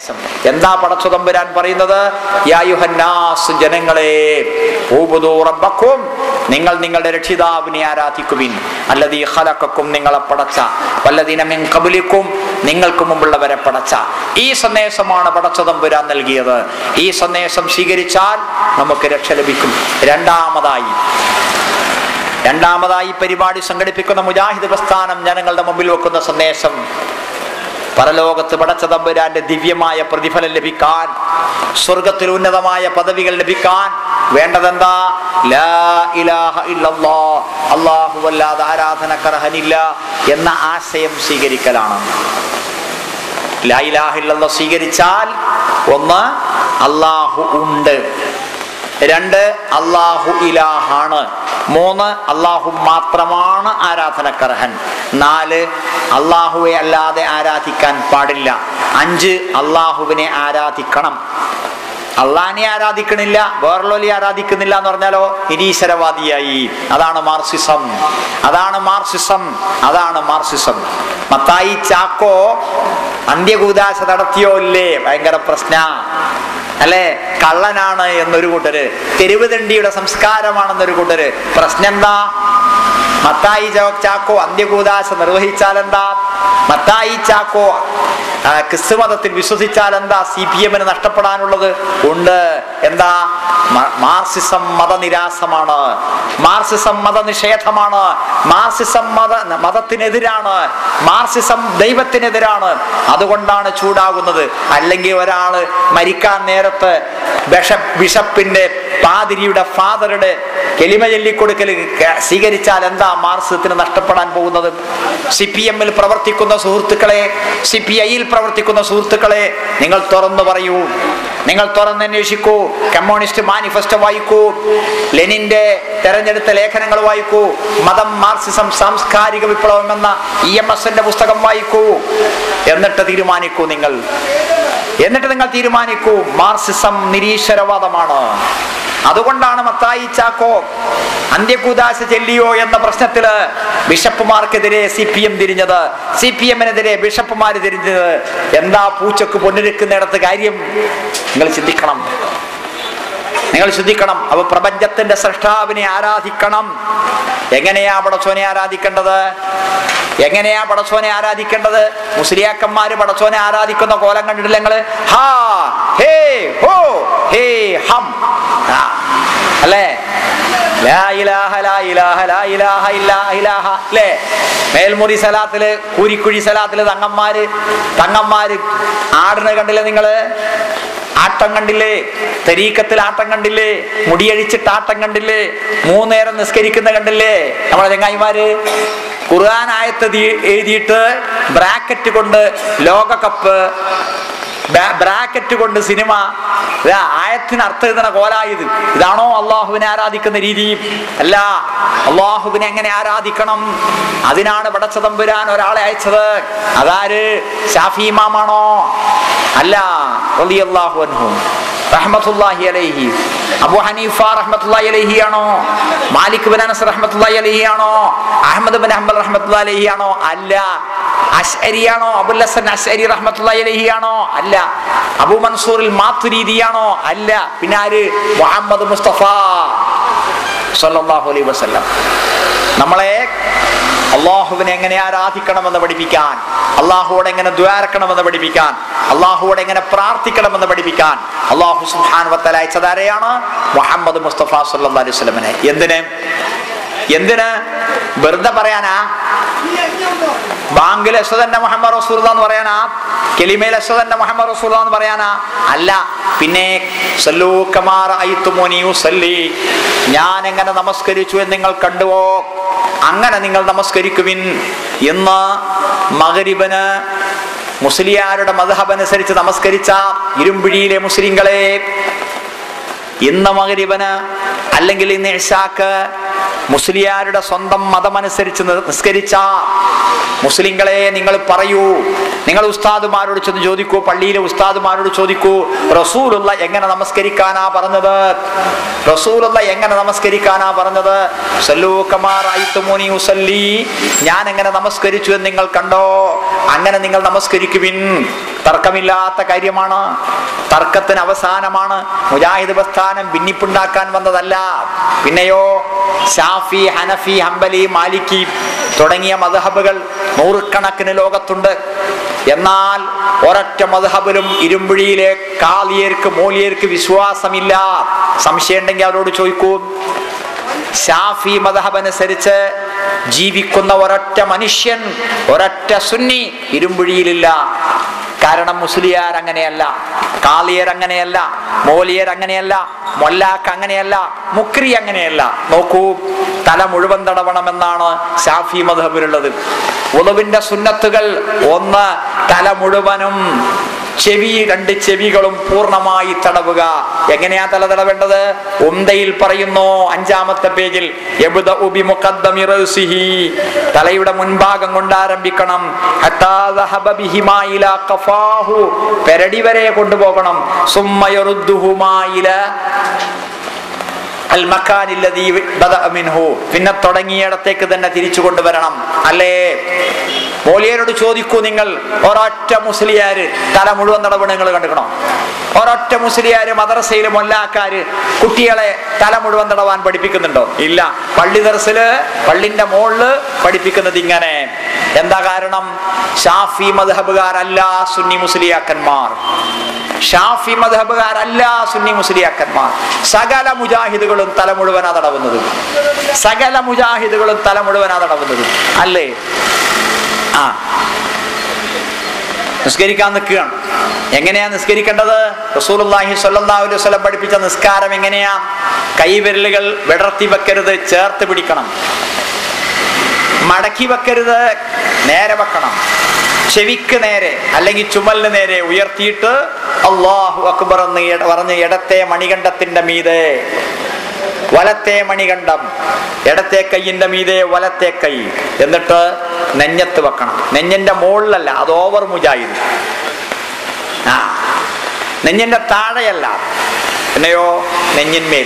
എന്താ പടച്ചുതമ്പുരാൻ പറയുന്നത് യാ യുഹന്നാസ് ജനങ്ങളെ ഊബുദൂ റബ്ബക്കും നിങ്ങൾ നിങ്ങളുടെ രക്ഷിതാവിനെ ആരാധിക്കുവിൻ അല്ലതീ ഖലഖക്കും നിങ്ങളെ പടച്ച വല്ലദീന മിൻ ഖബലിക്കും നിങ്ങൾക്ക് മുമ്പുള്ളവരെ പടച്ച ഈ സന്ദേശമാണ് പടച്ചതമ്പുരാൻ നൽകിയത് ഈ സന്ദേശം സ്വീകരിച്ചാൽ നമുക്ക് രക്ഷ ലഭിക്കും രണ്ടാമതായി രണ്ടാമതായി പരിപാടി സംഘടിപ്പിക്കുന്ന മുജാഹിദ് പ്രസ്ഥാനം ജനങ്ങളുടെ മുമ്പിൽ വെക്കുന്ന സന്ദേശം പരലോകത്ത് പടച്ച തമ്പുരാന്റെ ദിവ്യമായ പ്രതിഫലം ലഭിക്കാൻ സ്വർഗത്തിൽ ഉന്നതമായ പദവികൾ ലഭിക്കാൻ വേണ്ടതെന്താ ലാ ഇലാഹ ഇല്ലല്ലാ അല്ലാഹു അല്ലാതെ ആരാധനക്കർഹനില്ല എന്ന ആശയം സ്വീകരിക്കലാണ് ലാ ഇലാഹ ഇല്ലല്ലാ സ്വീകരിച്ചാൽ ഒന്ന് അള്ളാഹു ഉണ്ട് രണ്ട് അള്ളാഹു ഇലാഹാണ് മൂന്ന് അള്ളാഹു മാത്രമാണ് ആരാധനക്കർഹൻ നാല് അള്ളാഹുവെ അല്ലാതെ ആരാധിക്കാൻ പാടില്ല അഞ്ച് അള്ളാഹുവിനെ ആരാധിക്കണം അള്ളാഹിനെ ആരാധിക്കണില്ല വേറുള്ളവരെ ആരാധിക്കുന്നില്ല എന്ന് പറഞ്ഞാലോ നിരീശ്വരവാദിയായി അതാണ് മാർസിസം അതാണ് മാർസിസം അതാണ് മാർസിസം മത്തായി ചാക്കോ അന്ത്യകൂദാശ നടത്തിയോ ഇല്ലേ ഭയങ്കര പ്രശ്ന അല്ലെ കള്ളനാണ് എന്നൊരു കൂട്ടര് തെരുവുതണ്ടിയുടെ സംസ്കാരമാണെന്നൊരു കൂട്ടര് പ്രശ്നം എന്താ മത്തായി ചാ- ചാക്കോ അന്ത്യകൂദാശ നിർവഹിച്ചാൽ എന്താ മത്തായി ചാക്കോ ആ, ക്രിസ്തു മതത്തിൽ വിശ്വസിച്ചാൽ എന്താ സി പി എമ്മിന് നഷ്ടപ്പെടാനുള്ളത് ഉണ്ട് എന്താ മ- മാർസിസം മതനിരാസമാണ് മാർസിസം മതനിഷേധമാണ് മാർസിസം മത മതത്തിനെതിരാണ് മാർസിസം ദൈവത്തിനെതിരാണ് അതുകൊണ്ടാണ് ചൂടാകുന്നത് അല്ലെങ്കിൽ ഒരാള് മരിക്കാൻ നേരത്ത് ബിഷ ബിഷപ്പിന്റെ പാതിരിയുടെ ഫാദറുടെ കെലിമ ചൊല്ലിക്കൊടുക്കൽ ക- സ്വീകരിച്ചാൽ എന്താ മാർസിസത്തിന് നഷ്ടപ്പെടാൻ പോകുന്നത് സി പി എമ്മിൽ പ്രവർത്തിക്കുന്ന സുഹൃത്തുക്കളെ സി പി ഐയിൽ പ്രവർത്തിക്കുന്ന സുഹൃത്തുക്കളെ നിങ്ങൾ തുറന്നു പറയൂ നിങ്ങൾ തുറന്നന്വേഷിക്കൂ കമ്മ്യൂണിസ്റ്റ് മാനിഫെസ്റ്റോ വായിക്കൂ ലെനിന്റെ തെരഞ്ഞെടുത്ത ലേഖനങ്ങൾ വായിക്കൂ മതം മാർക്സിസം സാംസ്കാരിക വിപ്ലവം എന്ന ഇ എം എസിന്റെ പുസ്തകം വായിക്കൂ എന്നിട്ട് തീരുമാനിക്കൂ നിങ്ങൾ എന്നിട്ട് നിങ്ങൾ തീരുമാനിക്കൂ മാർക്സിസം നിരീശ്വരവാദമാണ് അതുകൊണ്ടാണ് മത്തായി ചാക്കോ അന്ത്യകൂദാശ ചെല്ലിയോ എന്ന പ്രശ്നത്തില് ബിഷപ്പുമാർക്കെതിരെ സി പി എം തിരിഞ്ഞത് സി പി എമ്മിനെതിരെ ബിഷപ്പുമാര് തിരിഞ്ഞത് എന്താ പൂച്ചക്ക് പൊന്നിരിക്കുന്നിടത്ത് കാര്യം നിങ്ങൾ ചിന്തിക്കണം നിങ്ങൾ ശ്രദ്ധിക്കണം അപ്പൊ പ്രപഞ്ചത്തിന്റെ സൃഷ്ടാവിനെ ആരാധിക്കണം എങ്ങനെയാ പടച്ചോനെ ആരാധിക്കേണ്ടത് എങ്ങനെയാ പടച്ചോനെ ആരാധിക്കേണ്ടത് മുസ്ലിയാക്കന്മാര് പടച്ചോനെ ആരാധിക്കുന്ന കോലം കണ്ടിട്ടില്ല നിങ്ങള് ഹാ ഹേ ഹോ ഹേ ഹം ആ, അല്ലേ ലാ ഇലാഹ ലാ ഇലാഹ ലാ ഇലാഹ ഇല്ലാ ഇലാഹ അല്ലേ മേൽമുറി സലാത്തില് കൂരിക്കുഴി സലാത്തില് തങ്ങന്മാര് തങ്ങന്മാര് ആടിനെ കണ്ടില്ലേ നിങ്ങള് ആട്ടം കണ്ടില്ലേ തെരീക്കത്തിൽ ആട്ടം കണ്ടില്ലേ മുടിയഴിച്ചിട്ട് ആട്ടം കണ്ടില്ലേ മൂന്നേരം നിസ്കരിക്കുന്ന കണ്ടില്ലേ നമ്മളെ ചങ്ങായിമാര് ഖുർആൻ ആയത്ത് എഴുതി- എഴുതിയിട്ട് ബ്രാക്കറ്റ് കൊണ്ട് ലോകകപ്പ് ബാ- ബ്രാക്കറ്റ് കൊണ്ട് സിനിമ ഇതാ ആയത്തിന് അർത്ഥം എഴുതുന്ന കോലായത് ഇതാണോ അള്ളാഹുവിനെ ആരാധിക്കുന്ന രീതി അല്ല അള്ളാഹുവിനെ എങ്ങനെ ആരാധിക്കണം അതിനാണ് പടച്ചതമ്പുരാൻ ഒരാളെ അയച്ചത് അതാര് ഷാഫി ഇമാമാണോ അല്ല റളിയല്ലാഹു അൻഹു റഹ്മത്തുള്ളാഹി അലൈഹി അബു ഹനീഫ റഹ്മത്തുള്ളാഹി അലൈഹി ആണോ മാലിക് ബിൻ അനസ് റഹ്മത്തുള്ളാഹി അലൈഹി ആണോ അഹ്മദ് ബിൻ ഹംബൽ റഹ്മത്തുള്ളാഹി അലൈഹി ആണോ അല്ല അഷ്അരിയാണോ അബുൽ ഹസൻ അഷ്അരി റഹ്മത്തുള്ളാഹി അലൈഹി ആണോ അല്ല അബു മൻസൂറിൽ മാത്തുരീദിയാണോ അല്ല പിന്നെ ആര് മുഹമ്മദ് മുസ്തഫ സല്ലല്ലാഹു അലൈഹി വസല്ലം നമ്മളെ അള്ളാഹുവിനെ എങ്ങനെ ആരാധിക്കണമെന്ന് പഠിപ്പിക്കാൻ അള്ളാഹുവോട് എങ്ങനെ ദ്വാരക്കണമെന്ന് പഠിപ്പിക്കാൻ അള്ളാഹുവോട് എങ്ങനെ പ്രാർത്ഥിക്കണമെന്ന് പഠിപ്പിക്കാൻ അള്ളാഹു സുഹാൻ വത്തല അയച്ചതാരെയാണ് മുഹമ്മദ് മുസ്തഫ സല്ലാ അലൈഹി സ്വലമിനെ എന്തിന് എന്തിന് വെറുതെ പറയാനാ ബാങ്കിൽ അശ്വതന്റെ മുഹമ്മദ് റസൂൽ എന്ന് പറയാനാ കെലിമയിൽ അശ്വതന്റെ മുഹമ്മദ് റസൂൽ എന്ന് പറയാനാ അല്ല പിന്നെ സല്ലൂ കമാർ അയ്ത്തുമോനി സല്ലി ഞാൻ എങ്ങനെ നമസ്കരിച്ചു എന്ന് നിങ്ങൾ കണ്ടുവോ അങ്ങനെ നിങ്ങൾ നമസ്കരിക്കുവിൻ എന്ന് മകരിബന് മുസ്ലിയാരുടെ മധഹബ് അനുസരിച്ച് നമസ്കരിച്ച ഇരുമ്പിഴിയിലെ മുസ്ലിങ്ങളെ ഇന്ന് മകരിബന് അല്ലെങ്കിൽ ഇന്ന് ഇഷാക്ക് മുസ്ലിയാരുടെ സ്വന്തം മതമനുസരിച്ച് നി- നിസ്കരിച്ച മുസ്ലിങ്ങളെ നിങ്ങൾ പറയൂ നിങ്ങൾ ഉസ്താദുമാരോട് ചെന്ന് ചോദിക്കൂ പള്ളിയിലെ ഉസ്താദുമാരോട് ചോദിക്കൂ റസൂലുള്ള എങ്ങനെ നമസ്കരിക്കാനാ പറഞ്ഞത് റസൂലുള്ള എങ്ങനെ നമസ്കരിക്കാനാ പറഞ്ഞത് സല്ലൂ കമാർ ഐത്തുമൂനി ഉസല്ലി ഞാൻ എങ്ങനെ നമസ്കരിച്ചു എന്ന് നിങ്ങൾ കണ്ടോ അങ്ങനെ നിങ്ങൾ നമസ്കരിക്കുവിൻ തർക്കമില്ലാത്ത കാര്യമാണ് തർക്കത്തിന് അവസാനമാണ് മുജാഹിദ് പ്രസ്ഥാനം ഭിന്നിപ്പുണ്ടാക്കാൻ വന്നതല്ല പിന്നെയോ ഷാഫി ഹനഫി ഹംബലി മാലിക്കി തുടങ്ങിയ മദ്ഹബുകൾ നൂറുകണക്കിന് ലോകത്തുണ്ട് എന്നാൽ ഒരൊറ്റ മദ്ഹബിലും ഇരുമ്പുഴിയിലെ കാലിയർക്ക് മൂലിയർക്ക് വിശ്വാസമില്ല സംശയം ഉണ്ടെങ്കിൽ അവരോട് ചോദിക്കൂ ഷാഫി മദഹബ് അനുസരിച്ച് ജീവിക്കുന്ന ഒരൊറ്റ മനുഷ്യൻ ഒരൊറ്റ സുന്നി ഇരുമ്പുഴിയിലില്ല കാരണം മുസ്ലിയാർ അങ്ങനെയല്ല കാളിയർ അങ്ങനെയല്ല മോലിയർ അങ്ങനെയല്ല മൊല്ലാക്ക് അങ്ങനെയല്ല മുക്രി അങ്ങനെയല്ല നോക്കൂ തല മുഴുവൻ തടവണമെന്നാണ് ഷാഫി മധബിലുള്ളത് ഉളവിന്റെ സുന്നത്തുകൾ ഒന്ന് തല മുഴുവനും ചെവി രണ്ട് ചെവികളും പൂർണ്ണമായി തടവുക എങ്ങനെയാ തല തടവേണ്ടത് ഉന്തയിൽ പറയുന്നു അഞ്ചാമത്തെ പേജിൽ യബ്ദഉ ബിമുഖദ്ദമി റഅ്സിഹി. തലയുടെ മുൻഭാഗം കൊണ്ട് ആരംഭിക്കണം ഹത്താ ദഹബ ബിഹിമാ ഇലാ ഖഫാഹു. പെരടി വരെ കൊണ്ടുപോകണം സുമ്മ യറുദ്ദുഹുമാ ഇലാ അൽ മക്കാനില്ലദീ ബദഅ മിൻഹു. പിന്നെ തുടങ്ങിയിടത്തേക്ക് തന്നെ തിരിച്ചു കൊണ്ടുവരണം അല്ലേ മോലിയരോട് ചോദിക്കൂ നിങ്ങൾ ഒരൊറ്റ മുസ്ലിയാര് തല മുഴുവൻ നടപടി നിങ്ങൾ കണ്ടുക്കണോ ഒരൊറ്റ മുസ്ലിയാര് മദ്രസയില് മൊല്ലാക്കാര് കുട്ടികളെ തല മുഴുവൻ തടവാൻ പഠിപ്പിക്കുന്നുണ്ടോ ഇല്ല പള്ളി ദർസില് പള്ളിന്റെ മോളില് പഠിപ്പിക്കുന്നത് ഇങ്ങനെ എന്താ കാരണം ഷാഫി മദ്ഹബുകാരല്ല സുന്നി മുസ്ലിയാക്കന്മാർ ഷാഫി മദ്ഹബുകാരല്ല സുന്നി മുസ്ലിയാക്കന്മാർ സകല മുജാഹിദുകളും തല മുഴുവനാ തടവുന്നത് സകല മുജാഹിദുകളും തല മുഴുവനാ തടവുന്നത് അല്ലേ ആ നിസ്കരിക്കാൻ നിൽക്കുകയാണ് എങ്ങനെയാ നിസ്കരിക്കേണ്ടത് റസൂലുള്ളാഹി സ്വല്ലല്ലാഹു അലൈഹി വസല്ലം പഠിപ്പിച്ച നിസ്കാരം എങ്ങനെയാ കൈവിരലുകൾ വിടർത്തി വെക്കരുത് ചേർത്ത് പിടിക്കണം മടക്കി വെക്കരുത് നേരെ വെക്കണം ചെവിക്ക് നേരെ അല്ലെങ്കിൽ ചുമലിന് നേരെ ഉയർത്തിയിട്ട് അള്ളാഹു അക്ബർ എന്ന് ഇട- പറഞ്ഞ് ഇടത്തെ മണികണ്ഠത്തിന്റെ മീതെ വലത്തെ മണികണ്ഠം ഇടത്തെ കൈയിന്റെ മീതെ വലത്തെ കൈ എന്നിട്ട് നെഞ്ഞത്ത് വെക്കണം നെഞ്ഞിന്റെ മുകളിലല്ല അത് ഓവർ മുജാഹിദ് ആ നെഞ്ഞിന്റെ താഴെയല്ല പിന്നെയോ നെഞ്ഞിന്മേൽ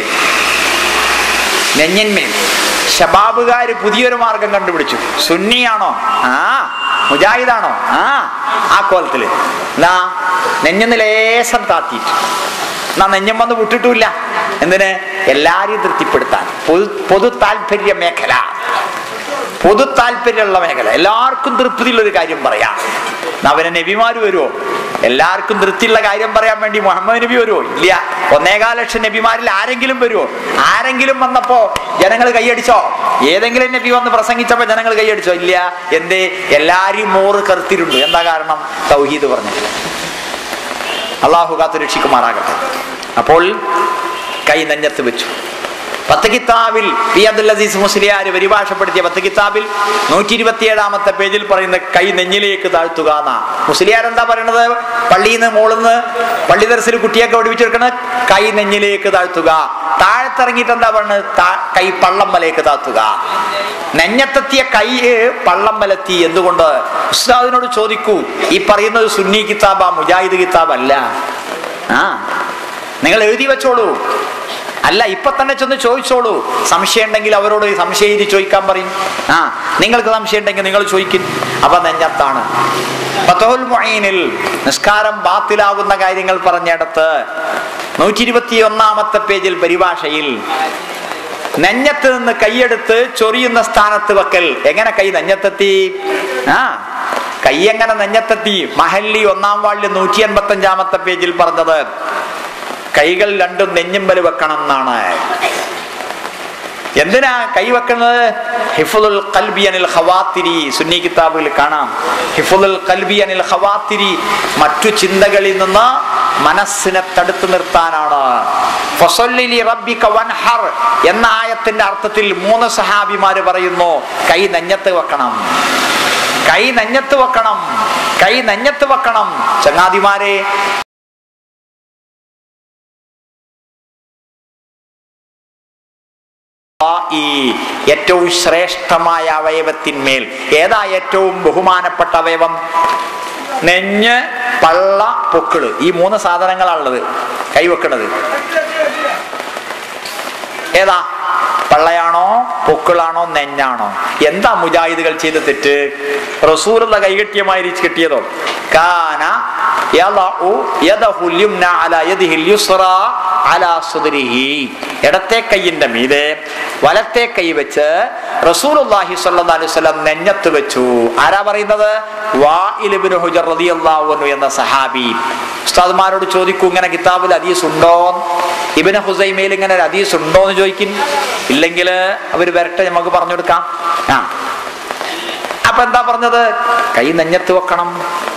നെഞ്ഞന്മേൽ ഷബാബുകാര് പുതിയൊരു മാർഗം കണ്ടുപിടിച്ചു സുന്നിയാണോ ആ മുജാഹിദാണോ ആ ആ കോലത്തില് എന്നാ നെഞ്ഞന്ന് ലേശം താത്തിയിട്ട് എന്നാ നെഞ്ഞം വന്ന് വിട്ടിട്ടുമില്ല എന്തിന് എല്ലാരെയും തൃപ്തിപ്പെടുത്താൻ പൊതു പൊതു താല്പര്യ മേഖല പൊതു താല്പര്യമുള്ള മേഖല എല്ലാവർക്കും തൃപ്തിയുള്ള ഒരു കാര്യം പറയാം എന്നാ അവനെ നബിമാര് വരുമോ എല്ലാവർക്കും തൃപ്തിയുള്ള കാര്യം പറയാൻ വേണ്ടി മുഹമ്മദ് നബി വരുമോ ഇല്ല ഒന്നേകാൽ ലക്ഷം നബിമാരിൽ ആരെങ്കിലും വരുമോ ആരെങ്കിലും വന്നപ്പോ ജനങ്ങൾ കൈയടിച്ചോ ഏതെങ്കിലും നബി വന്ന് പ്രസംഗിച്ചപ്പോ ജനങ്ങൾ കൈയടിച്ചോ ഇല്ല എന്തേ എല്ലാരെയും മോറ് കറുത്തിരുണ്ട് എന്താ കാരണം തൗഹീദ് പറഞ്ഞില്ല അള്ളാഹു കാത്തു രക്ഷിക്കുമാറാകട്ടെ അപ്പോൾ കൈ നെഞ്ഞത്ത് വെച്ചു പത്ത് കിതാബിൽ പി അബ്ദുൽ അസീസ് മുസ്ലിയാർ പരിഭാഷപ്പെടുത്തിയ പത്ത് കിതാബിൽ നൂറ്റി ഇരുപത്തിയേഴാമത്തെ പേജിൽ പറയുന്ന കൈ നെഞ്ഞിലേക്ക് താഴ്ത്തുക എന്നാ മുസ്ലിയാർ എന്താ പറയണത് പള്ളിയിൽ നിന്ന് മോളിന്ന് പള്ളി ദർശിൽ കുട്ടിയൊക്കെ പഠിപ്പിച്ചെടുക്കണത് കൈ നെഞ്ഞിലേക്ക് താഴ്ത്തുക താഴത്തിറങ്ങിയിട്ട് എന്താ പറയുന്നത് താ- കൈ പള്ളമ്പലേക്ക് താഴ്ത്തുക നെഞ്ഞത്തെത്തിയ കൈ പള്ളമ്പലെത്തി എന്തുകൊണ്ട് ഉസ്താദിനോട് ചോദിക്കൂ ഈ പറയുന്നത് സുന്നി കിതാബാ മുജാഹിദ് കിതാബല്ല ആ നിങ്ങൾ എഴുതി വെച്ചോളൂ അല്ല ഇപ്പൊ തന്നെ ചെന്ന് ചോദിച്ചോളൂ സംശയം ഉണ്ടെങ്കിൽ അവരോട് സംശയം എഴുതി ചോദിക്കാൻ പറയും ആ നിങ്ങൾക്ക് സംശയം ഉണ്ടെങ്കിൽ നിങ്ങൾ ചോദിക്കും അപ്പൊ നെഞ്ഞത്താണ് ഫതഹുൽ മുഈനിൽ നിസ്കാരം ബാത്തിലാകുന്ന കാര്യങ്ങൾ പറഞ്ഞിടത്ത് നൂറ്റി ഇരുപത്തി ഒന്നാമത്തെ പേജിൽ പരിഭാഷയിൽ നെഞ്ഞത്ത് നിന്ന് കൈയെടുത്ത് ചൊറിയുന്ന സ്ഥാനത്ത് വെക്കൽ എങ്ങനെ കൈ നെഞ്ഞത്തെത്തി ആ കൈ എങ്ങനെ നെഞ്ഞത്തെത്തി മഹല്ലി ഒന്നാം വാളിൽ നൂറ്റി എൺപത്തി അഞ്ചാമത്തെ പേജിൽ പറഞ്ഞത് കൈകൾ രണ്ടും നെഞ്ഞുമ്പല് വെക്കണം എന്നാണ് എന്തിനാ കൈ വെക്കുന്നത് ഹിഫുൽ ഖൽബി അനിൽ ഖവാത്തിരി സുന്നി കിതാബുകളിൽ കാണാം ഹിഫുൽ ഖൽബി അനിൽ ഖവാത്തിരി മറ്റു ചിന്തകളിൽ നിന്ന് മനസ്സിനെ തടുത്തു നിർത്താനാണ് ഫസല്ലി റബ്ബിക വൻഹർ എന്ന ആയത്തിന്റെ അർത്ഥത്തിൽ മൂന്ന് സഹാബിമാര് പറയുന്നു കൈ നെഞ്ഞത്ത് വെക്കണം കൈ നെഞ്ഞത്ത് വെക്കണം കൈ നെഞ്ഞത്ത് വെക്കണം ചങ്ങാതിമാരെ ഈ ഏറ്റവും ശ്രേഷ്ഠമായ അവയവത്തിന്മേൽ ഏതാ ഏറ്റവും ബഹുമാനപ്പെട്ട അവയവം നെഞ്ഞ് പള്ള പൊക്കിള് ഈ മൂന്ന് സാധനങ്ങളാണുള്ളത് കൈവെക്കണത് ഏതാ പള്ളയാണോ പൊക്കിളാണോ നെഞ്ഞാണോ എന്താ മുജാഹിദുകൾ ചെയ്ത തെറ്റ് റസൂലുള്ള കൈകെട്ടിയമായി കിട്ടിയതോ കാന യളഉ യദഹുൽ യുംന അലാ യദിഹിൽ യുസ്റ അലാ സുദ്രിഹി ഇടത്തെ കൈയിന്റെ മീതെ വലത്തെ കൈ വെച്ച് റസൂലുള്ളാഹി സ്വല്ലല്ലാഹു അലൈഹി വസല്ലം നെഞ്ഞത്ത് വെച്ചു ആരാ പറയുന്നത് വാഇൽ ഇബ്നു ഹുജർ റളിയല്ലാഹു അൻഹു എന്ന സഹാബി ഉസ്താദ്മാരോട് ചോദിക്കൂ ഇങ്ങനെ കിതാബിൽ ഹദീസ് ഉണ്ടോ ഇബിന് ഹുസൈമയിൽ ഇങ്ങനെ ഒരു ഹദീസ് ഉണ്ടോ എന്ന് ചോദിക്കും ഇല്ലെങ്കിൽ അവർ വരട്ടെ നമുക്ക് പറഞ്ഞു കൊടുക്കാം ആ അപ്പൊ എന്താ പറഞ്ഞത് കൈ നെഞ്ഞത്ത് വെക്കണം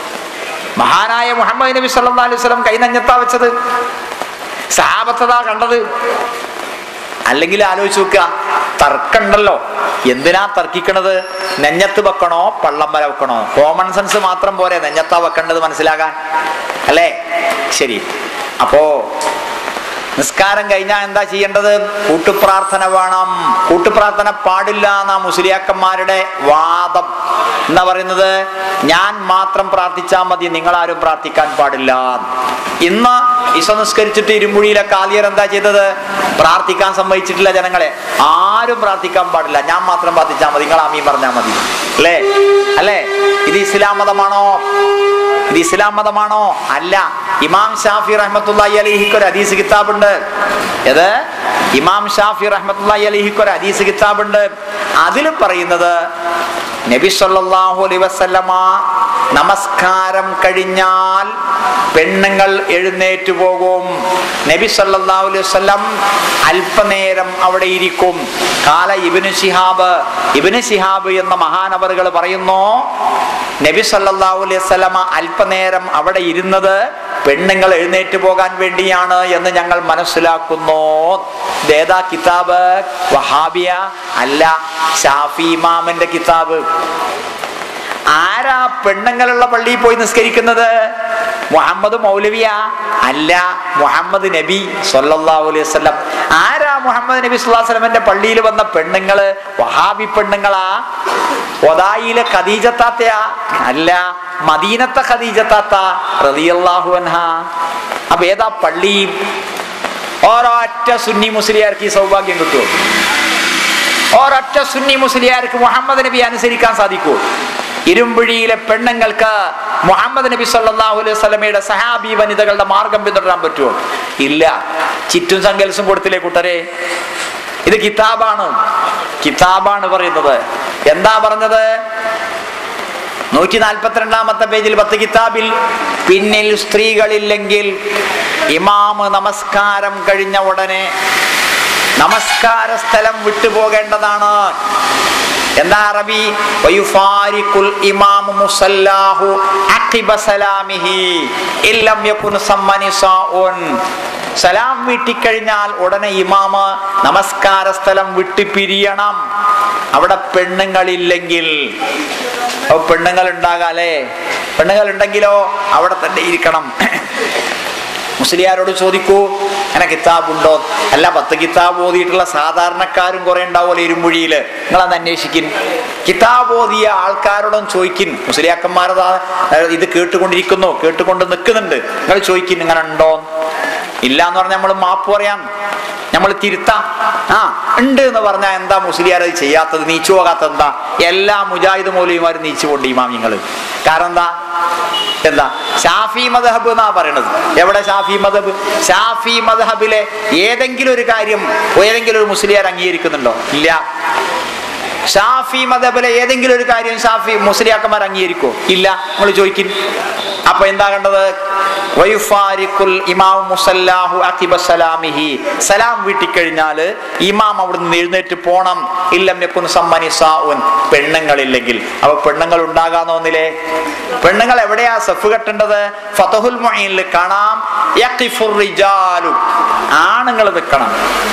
മഹാനായ മുഹമ്മദ് നബി സല്ലല്ലാഹു അലൈഹി വസല്ലം കൈ നെഞ്ഞത്താ വെച്ചത് സഹാബത്തതാ കണ്ടത് അല്ലെങ്കിൽ ആലോചിച്ച് നോക്കുക തർക്കണ്ടല്ലോ എന്തിനാ തർക്കിക്കണത് നെഞ്ഞത്ത് വെക്കണോ പള്ളം വര വെക്കണോ കോമൺ സെൻസ് മാത്രം പോരെ നെഞ്ഞത്താ വെക്കേണ്ടത് മനസ്സിലാകാൻ അല്ലേ ശരി അപ്പോ നിസ്കാരം കഴിഞ്ഞാൽ എന്താ ചെയ്യേണ്ടത് കൂട്ടുപ്രാർത്ഥന വേണം കൂട്ടുപ്രാർത്ഥന പാടില്ല എന്നാ മുസ്ലിയാക്കന്മാരുടെ വാദം എന്താ പറയുന്നത് ഞാൻ മാത്രം പ്രാർത്ഥിച്ചാൽ മതി നിങ്ങളാരും പ്രാർത്ഥിക്കാൻ പാടില്ല ഇന്ന് ഇസ നിസ്കരിച്ചിട്ട് ഇരുമ്പുഴിയിലെ കാലിയർ എന്താ ചെയ്തത് പ്രാർത്ഥിക്കാൻ സമ്മതിച്ചിട്ടില്ല ജനങ്ങളെ ആരും പ്രാർത്ഥിക്കാൻ പാടില്ല ഞാൻ മാത്രം പ്രാർത്ഥിച്ചാൽ മതി നിങ്ങൾ ആമീൻ പറഞ്ഞാൽ മതി അല്ലേ അല്ലേ ഇത് ഇസ്ലാം മതമാണോ ഇത് ഇസ്ലാം മതമാണോ അല്ല ഇമാം ഷാഫി റഹ്മത്തുള്ളാഹി അലിഹിക്ക് ഒരു ഹദീസ് കിതാബുണ്ട് ഏത് ഇമാം ഷാഫി റഹ്മത്തുള്ളാഹി അലിഹിക്ക് ഒരു ഹദീസ് കിതാബുണ്ട് അതിൽ പറയുന്നത് നബി സല്ലല്ലാഹു അലൈഹി വസല്ലമ നമസ്കാരം കഴിഞ്ഞാൽ പെണ്ണുങ്ങൾ എഴുന്നേറ്റ് പോകും നബി സല്ലല്ലാഹു അലൈഹി വസല്ലം അല്പനേരം അവിടെ ഇരിക്കും കാല ഇബ്നു ശിഹാബ് ഇബ്നു ശിഹാബ് എന്ന മഹാനവറുകൾ പറയുന്നു നബി സല്ലല്ലാഹു അലൈഹി വസല്ലമ അല്പനേരം അവിടെ ഇരുന്നത് പെണ്ണുങ്ങൾ എഴുന്നേറ്റ് പോകാൻ വേണ്ടിയാണ് എന്ന് ഞങ്ങൾ മനസ്സിലാക്കുന്നു ദേദാ കിതാബ് വഹാബിയ അല്ല ഷാഫി ഇമാമിന്റെ കിതാബ് ആരാ പെണ്ണുങ്ങളുള്ള പള്ളിയിൽ പോയി നിസ്കരിക്കുന്നത് മുഹമ്മദ് മൗലവിയ അല്ല മുഹമ്മദ് നബി സല്ലല്ലാഹു അലൈഹി വസല്ലം ആരാ മുഹമ്മദ് നബി സല്ലല്ലാഹു അലൈഹി വസല്ലമന്റെ പള്ളിയിൽ വന്ന പെണ്ണുങ്ങള് വഹാബി പെണ്ണുങ്ങളാ ഒതായിലെ ഖദീജത്താത്തയാ അല്ല മദീനത്തെ ഖദീജത്താത്ത റളിയല്ലാഹു അൻഹ അപ്പൊ ഏതാ പള്ളി ഒരൊറ്റ സുന്നി മുസ്ലിയാർക്ക് ഈ സൗഭാഗ്യം കിട്ടുമോ ഒരൊറ്റ സുന്നി മുസ്ലിയാർക്ക് മുഹമ്മദ് നബി അനുസരിക്കാൻ സാധിക്കൂ ഇരുമ്പുഴിയിലെ പെണ്ണുങ്ങൾക്ക് മുഹമ്മദ് നബി സല്ലല്ലാഹു അലൈഹി വസല്ലമയുടെ സഹാബി വനിതകളുടെ മാർഗം പിന്തുടരാൻ പറ്റുമോ ഇല്ല ചിറ്റും സങ്കൽസും കൊടുത്തില്ലേ കൂട്ടരെ ഇത് കിതാബാണ് കിതാബാണ് പറയുന്നത് എന്താ പറഞ്ഞത് നൂറ്റി നാൽപ്പത്തിരണ്ടാമത്തെ പേജിൽ പത്ത് കിതാബിൽ പിന്നിൽ സ്ത്രീകളില്ലെങ്കിൽ ഇമാമ് നമസ്കാരം കഴിഞ്ഞ ഉടനെ നമസ്കാര സ്ഥലം വിട്ടുപോകേണ്ടതാണ് എന്താ അറബി വയുഫാരിഖുൽ ഇമാമു മുസല്ലാഹു അഖിബ സലാമിഹി ഇല്ലം യകുൻ സമ്മനിസാഉൻ സലാം വീട്ടിക്കഴിഞ്ഞാൽ ഉടനെ ഇമാമ് നമസ്കാര സ്ഥലം വിട്ട് പിരിയണം അവിടെ പെണ്ണുങ്ങളില്ലെങ്കിൽ അപ്പൊ പെണ്ണുങ്ങൾ ഉണ്ടാകാല്ലേ പെണ്ണുങ്ങൾ ഉണ്ടെങ്കിലോ അവിടെ തന്നെ ഇരിക്കണം മുസ്ലിയാരോട് ചോദിക്കൂ അങ്ങനെ കിതാബുണ്ടോ അല്ല പത്ത് കിതാബ് ഓതിയിട്ടുള്ള സാധാരണക്കാരും കുറെ ഉണ്ടാവുമല്ലോ ഇരുമ്പുഴിയില് നിങ്ങളത് അന്വേഷിക്കും കിതാബ് ഓതിയ ആൾക്കാരോടും ചോദിക്കും മുസ്ലിയാക്കന്മാരതാ ഇത് കേട്ടുകൊണ്ടിരിക്കുന്നു കേട്ടുകൊണ്ട് നിൽക്കുന്നുണ്ട് നിങ്ങൾ ചോദിക്കും ഇങ്ങനെ ഉണ്ടോ ഇല്ല എന്ന് പറഞ്ഞാൽ നമ്മൾ മാപ്പ് പറയാം നമ്മൾ തിരുത്താം ആ ഉണ്ട് എന്ന് പറഞ്ഞാൽ എന്താ മുസ്ലിയാർ അത് ചെയ്യാത്തത് നീച്ചു പോകാത്തത് എന്താ എല്ലാ മുജാഹിദ് മൗലിമാരും നീച്ചു കൊണ്ട് ഇമാമിങ്ങൾ കാരണം എന്താ എന്താ ഷാഫി മദ്ഹബ് എന്നാ പറയണത് എവിടെ ഷാഫി മദ്ഹബ് ഷാഫി മദ്ഹബിലെ ഏതെങ്കിലും ഒരു കാര്യം ഏതെങ്കിലും ഒരു മുസ്ലിയാർ അംഗീകരിക്കുന്നുണ്ടോ ഇല്ല ഷാഫി മതബിലെ ഏതെങ്കിലും ഒരു കാര്യം ഷാഫി മുസ്ലിയാക്കന്മാർ അംഗീകരിക്കോ ഇല്ല നമ്മൾ ചോദിക്കും അപ്പൊ എന്താ കണ്ടത് വയുഫാരിഖുൽ ഇമാം മുസല്ലാഹു അഖിബ സലാമിഹി സലാം വീട്ടിക്കഴിഞ്ഞാല് ഇമാം അവിടുന്ന് എഴുന്നേറ്റ് പോണം ഇല്ലം യക്കുൻ സമ്മനിസാഉൻ പെണ്ണുങ്ങളില്ലെങ്കിൽ അപ്പൊ പെണ്ണുങ്ങൾ ഉണ്ടാകാന്നോന്നില്ലേ പെണ്ണുങ്ങൾ എവിടെയാ സഫ് കെട്ടേണ്ടത് ഫതഹുൽ മുഈനിൽ കാണാം യഖിഫുർ റിജാലു ആണുങ്ങൾ നിൽക്കണം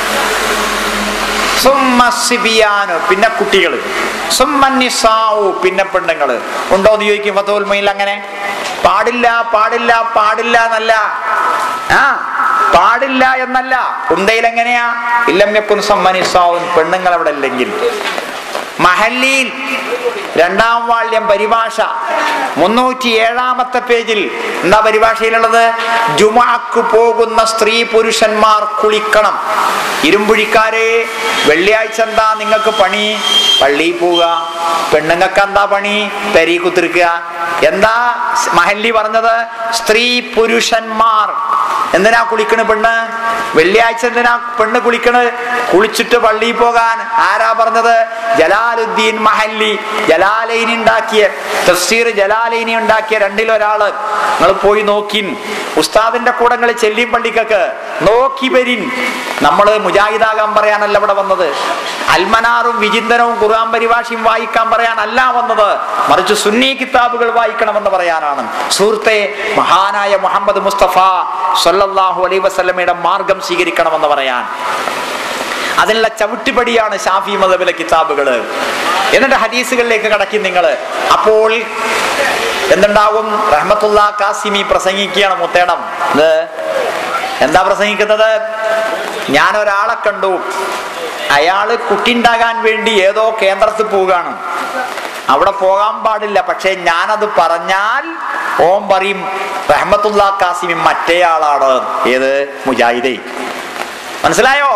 സുമ്മ സിബിയാനു പിന്നെ കുട്ടികൾ സുമ്മന്നിസാവു പിന്നെ പെണ്ണുങ്ങള് ഉണ്ടോ എന്ന് ചോദിക്കും ഫതഹുൽ മുഈനിൽ അങ്ങനെ പാടില്ല പാടില്ല പാടില്ല എന്നല്ല ആ പാടില്ല എന്നല്ല ഉന്തയിൽ എങ്ങനെയാ ഇല്ലമ്യക്കുൻ സമ്മനിസാവും പെണ്ണുങ്ങൾ അവിടെ ഇല്ലെങ്കിൽ മഹല്ലിയിൽ രണ്ടാം വാള്യം പരിഭാഷ മുന്നൂറ്റി ഏഴാമത്തെ പേജിൽ എന്താ പരിഭാഷയിലുള്ളത് ജുമാക്ക് പോകുന്ന സ്ത്രീ പുരുഷന്മാർ കുളിക്കണം ഇരുമ്പുഴിക്കാരെ വെള്ളിയാഴ്ച എന്താ നിങ്ങൾക്ക് പണി പള്ളിയിൽ പോവുക പെണ്ണുങ്ങൾക്ക് എന്താ പണി പെരി കുത്തിരിക്കുക എന്താ മഹല്ലി പറഞ്ഞത് സ്ത്രീ പുരുഷന്മാർ എന്തിനാ കുളിക്കണ് പെണ്ണ് വെള്ളിയാഴ്ച എന്തിനാ പെണ്ണ് കുളിക്കണ് കുളിച്ചിട്ട് പള്ളിയിൽ പോകാൻ ആരാ പറഞ്ഞത് ജലാലുദ്ദീൻ മഹല്ലി ജലാലൈനി ഉണ്ടാക്കിയ തഫ്സീർ ജലാലൈനി ഉണ്ടാക്കിയ രണ്ടിലൊരാള് നിങ്ങൾ പോയി നോക്കിൻ ഉസ്താദിന്റെ കൂടെ നിങ്ങൾ ചെല്ലിയും പള്ളിക്കൊക്കെ നോക്കി വരിൻ നമ്മള് മുജാഹിദാകാൻ പറയാനല്ല ഇവിടെ വന്നത് അൽമനാറും വിചിന്തനവും ഖുർആൻ പരിഭാഷയും വായിക്കാൻ പറയാനല്ല വന്നത് മറിച്ച് സുന്നി കിതാബുകൾ വായിക്കണമെന്ന് പറയാനാണ് സുഹൃത്തെ മഹാനായ മുഹമ്മദ് മുസ്തഫ സല്ലല്ലാഹു അലൈഹി വസല്ലമയുടെ മാർഗം സ്വീകരിക്കണമെന്ന് പറയാൻ അതിനുള്ള ചവിട്ടുപടിയാണ് ഷാഫി മതബിലെ കിതാബുകൾ എന്നിട്ട് ഹദീസുകളിലേക്ക് കടക്കി നിങ്ങൾ അപ്പോൾ എന്തുണ്ടാവും റഹ്മത്തുള്ള കാസിമി പ്രസംഗിക്കുകയാണ് മുത്തേടം ഇത് എന്താ പ്രസംഗിക്കുന്നത് ഞാൻ ഒരാളെ കണ്ടു അയാള് കുട്ടിണ്ടാകാൻ വേണ്ടി ഏതോ കേന്ദ്രത്തിൽ പോവുകയാണ് അവിടെ പോകാൻ പാടില്ല പക്ഷെ ഞാനത് പറഞ്ഞാൽ ഓം പറയും റഹ്മത്തുള്ള കാസിമി മറ്റേ ആളാണ് ഏത് മുജാഹിദേ മനസ്സിലായോ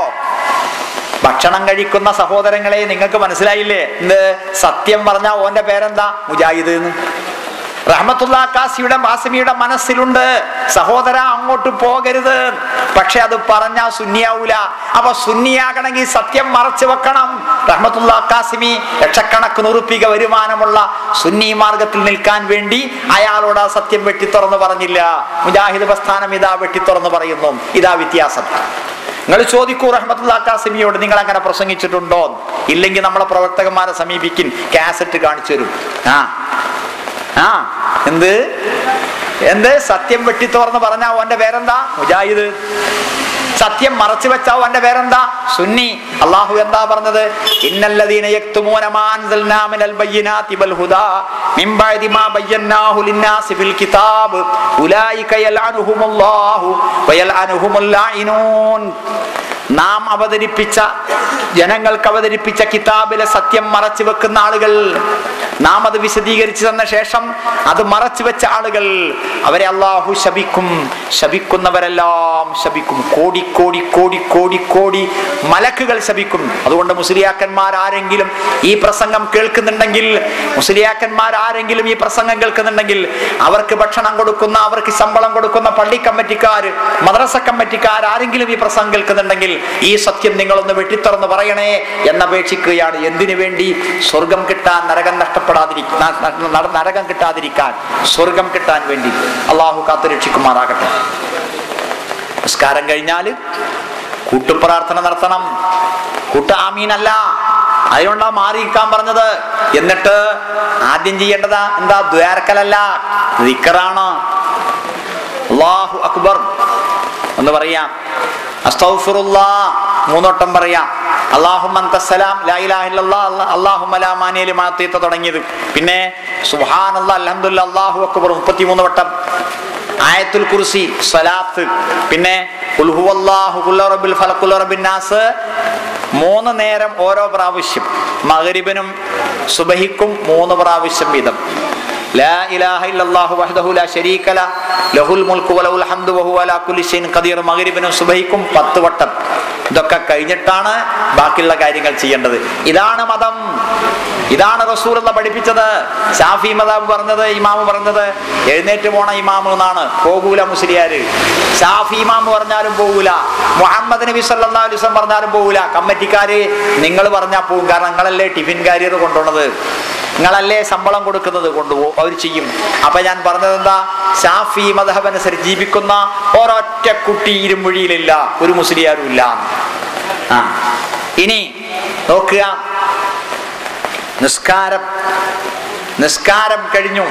ഭക്ഷണം കഴിക്കുന്ന സഹോദരങ്ങളെ നിങ്ങൾക്ക് മനസ്സിലായില്ലേ എന്ത് സത്യം പറഞ്ഞ ഓന്റെ പേരെന്താ മുജാഹിദ് എന്ന് റഹ്മത്തുള്ള കാസിയുടെ മാസമിയുടെ മനസ്സിലുണ്ട് സഹോദര അങ്ങോട്ട് പോകരുത് പക്ഷെ അത് പറഞ്ഞാ സുന്നിയാവൂല അപ്പൊ സുന്നിയാകണമെങ്കിൽ സത്യം മറച്ചു വെക്കണം റഹ്മത്തുള്ള കാസിമി ലക്ഷക്കണക്കിന് ഉറുപ്പിക വരുമാനമുള്ള സുന്നി മാർഗത്തിൽ നിൽക്കാൻ വേണ്ടി അയാളോട് ആ സത്യം വെട്ടിത്തുറന്ന് പറഞ്ഞില്ല മുജാഹിദ് പ്രസ്ഥാനം ഇതാ വെട്ടിത്തുറന്ന് പറയുന്നു ഇതാ വ്യത്യാസം നിങ്ങൾ ചോദിക്കൂ റഹ്മത്തുള്ള കാസിമിയോട് നിങ്ങൾ അങ്ങനെ പ്രസംഗിച്ചിട്ടുണ്ടോ ഇല്ലെങ്കിൽ നമ്മളെ പ്രവർത്തകന്മാരെ സമീപിക്കും കാസറ്റ് കാണിച്ചു തരും ആ ആ എന്ത് എന്ത് സത്യം വെട്ടിത്തോർന്ന് പറഞ്ഞ ഓന്റെ പേരെന്താ മുജാഹിദ് സത്യം മറച്ചു വെച്ച ഓന്റെ പേരെന്താ സുന്നി അള്ളാഹു എന്താ പറഞ്ഞത് ഇന്നല്ലദീന യക്തുമൂന മാ അൻസൽനാ മിനൽ ബയ്യിനാതി വൽ ഹുദാ മിൻ ബഅദി മാ ബയ്യനാഹു ലിന്നാസി ഫിൽ കിതാബ് ഉലൈക യൽഅനുഹുമുല്ലാഹു വയൽഅനുഹുമുൽ ലായിനൂൻ നാം അവതരിപ്പിച്ച ജനങ്ങൾക്ക് അവതരിപ്പിച്ച കിതാബിലെ സത്യം മറച്ചു വെക്കുന്ന ആളുകൾ നാം അത് വിശദീകരിച്ചു തന്ന ശേഷം അത് മറച്ചു വെച്ച ആളുകൾ അവരെ അള്ളാഹു ശപിക്കും ശപിക്കുന്നവരെല്ലാം ശപിക്കും കോടി കോടി കോടി കോടി കോടി മലക്കുകൾ ശപിക്കും അതുകൊണ്ട് മുസ്ലിയാക്കന്മാർ ആരെങ്കിലും ഈ പ്രസംഗം കേൾക്കുന്നുണ്ടെങ്കിൽ മുസ്ലിയാക്കന്മാർ ആരെങ്കിലും ഈ പ്രസംഗം കേൾക്കുന്നുണ്ടെങ്കിൽ അവർക്ക് ഭക്ഷണം കൊടുക്കുന്ന അവർക്ക് ശമ്പളം കൊടുക്കുന്ന പള്ളി കമ്മിറ്റിക്കാർ മദ്രസ കമ്മിറ്റിക്കാർ ആരെങ്കിലും ഈ പ്രസംഗം കേൾക്കുന്നുണ്ടെങ്കിൽ ഈ സത്യം നിങ്ങളൊന്ന് വെട്ടിത്തുറന്ന് പറയണേ എന്നപേക്ഷിക്കുകയാണ് എന്തിനു വേണ്ടി സ്വർഗം കിട്ടാൻ നരകം നഷ്ടപ്പെടാതിരിക്കാൻ നരകം കിട്ടാതിരിക്കാൻ സ്വർഗം കിട്ടാൻ വേണ്ടി അള്ളാഹു കാത്തു രക്ഷിക്കുമാറാകട്ടെ നിസ്കാരം കഴിഞ്ഞാല് കൂട്ടുപ്രാർത്ഥന നടത്തണം കൂട്ട ആമീനല്ല അതിനുള്ള മാറിയിരിക്കാൻ പറഞ്ഞത് എന്നിട്ട് ആദ്യം ചെയ്യേണ്ടതാ എന്താ ദ്വാരക്കലല്ല ദിക്കറാണ് അള്ളാഹു അക്ബർ എന്ന് പറയാം അസ്തൗഫിറുല്ലാ മൂന്നോട്ടം പറയാം അള്ളാഹും അന്തസ്സലാം ലാ ഇലാഹ ഇല്ലല്ലാ അള്ളാഹും അലാ മാനിയലി മാത്തീത്ത തുടങ്ങിയത് പിന്നെ സുബ്ഹാനല്ലാ അൽഹംദുലില്ലാ അല്ലാഹു അക്ബർ 33 വട്ടം ആയത്തുൽ കുർസി സ്വലാത്ത് പിന്നെ ഖുൽ ഹുവല്ലാഹു ഖുൽ റബ്ബിൽ ഫലഖ് ഖുൽ റബ്ബിൻ നാസ് മൂന്ന് നേരം ഓരോ പ്രാവശ്യം മഗ്രിബിനും സുബഹിക്കും മൂന്ന് പ്രാവശ്യം വീതം لا إله إلا الله وحده لا شريك له له الملك وله الحمد وهو على كل شيء قدير മഗ്രിബിനും സുബഹിക്കും പത്ത് വട്ടം ഇതൊക്കെ കഴിഞ്ഞിട്ടാണ് ബാക്കിയുള്ള കാര്യങ്ങൾ ചെയ്യേണ്ടത് ഇതാണ് മതം ഇതാണ് റസൂൽ എന്ന് പഠിപ്പിച്ചത് ഷാഫി മതാബ് പറഞ്ഞത് ഇമാമ് പറഞ്ഞത് എഴുന്നേറ്റ് പോണ ഇമാമ് എന്നാണ് പോകൂല മുസ്ലിയാര് ഷാഫി ഇമാമ് പറഞ്ഞാലും പോകൂല മുഹമ്മദ് നബി സല്ലാ അലുസം പറഞ്ഞാലും പോകൂല കമ്മിറ്റിക്കാര് നിങ്ങൾ പറഞ്ഞാൽ പോകും കാരണം നിങ്ങളല്ലേ ടിഫിൻ കാരിയർ കൊണ്ടുപോണത് നിങ്ങളല്ലേ ശമ്പളം കൊടുക്കുന്നത് കൊണ്ടുപോകും അവർ ചെയ്യും അപ്പൊ ഞാൻ പറഞ്ഞത് എന്താ ഷാഫി മധബ് അനുസരിച്ച് ജീവിക്കുന്ന ഒരൊറ്റ കുട്ടി ഇരുമ്പുഴിയിലില്ല ഒരു മുസ്ലിയാരും ഇല്ല ആ ഇനി നോക്കുക നിസ്കാരം നിസ്കാരം കഴിഞ്ഞു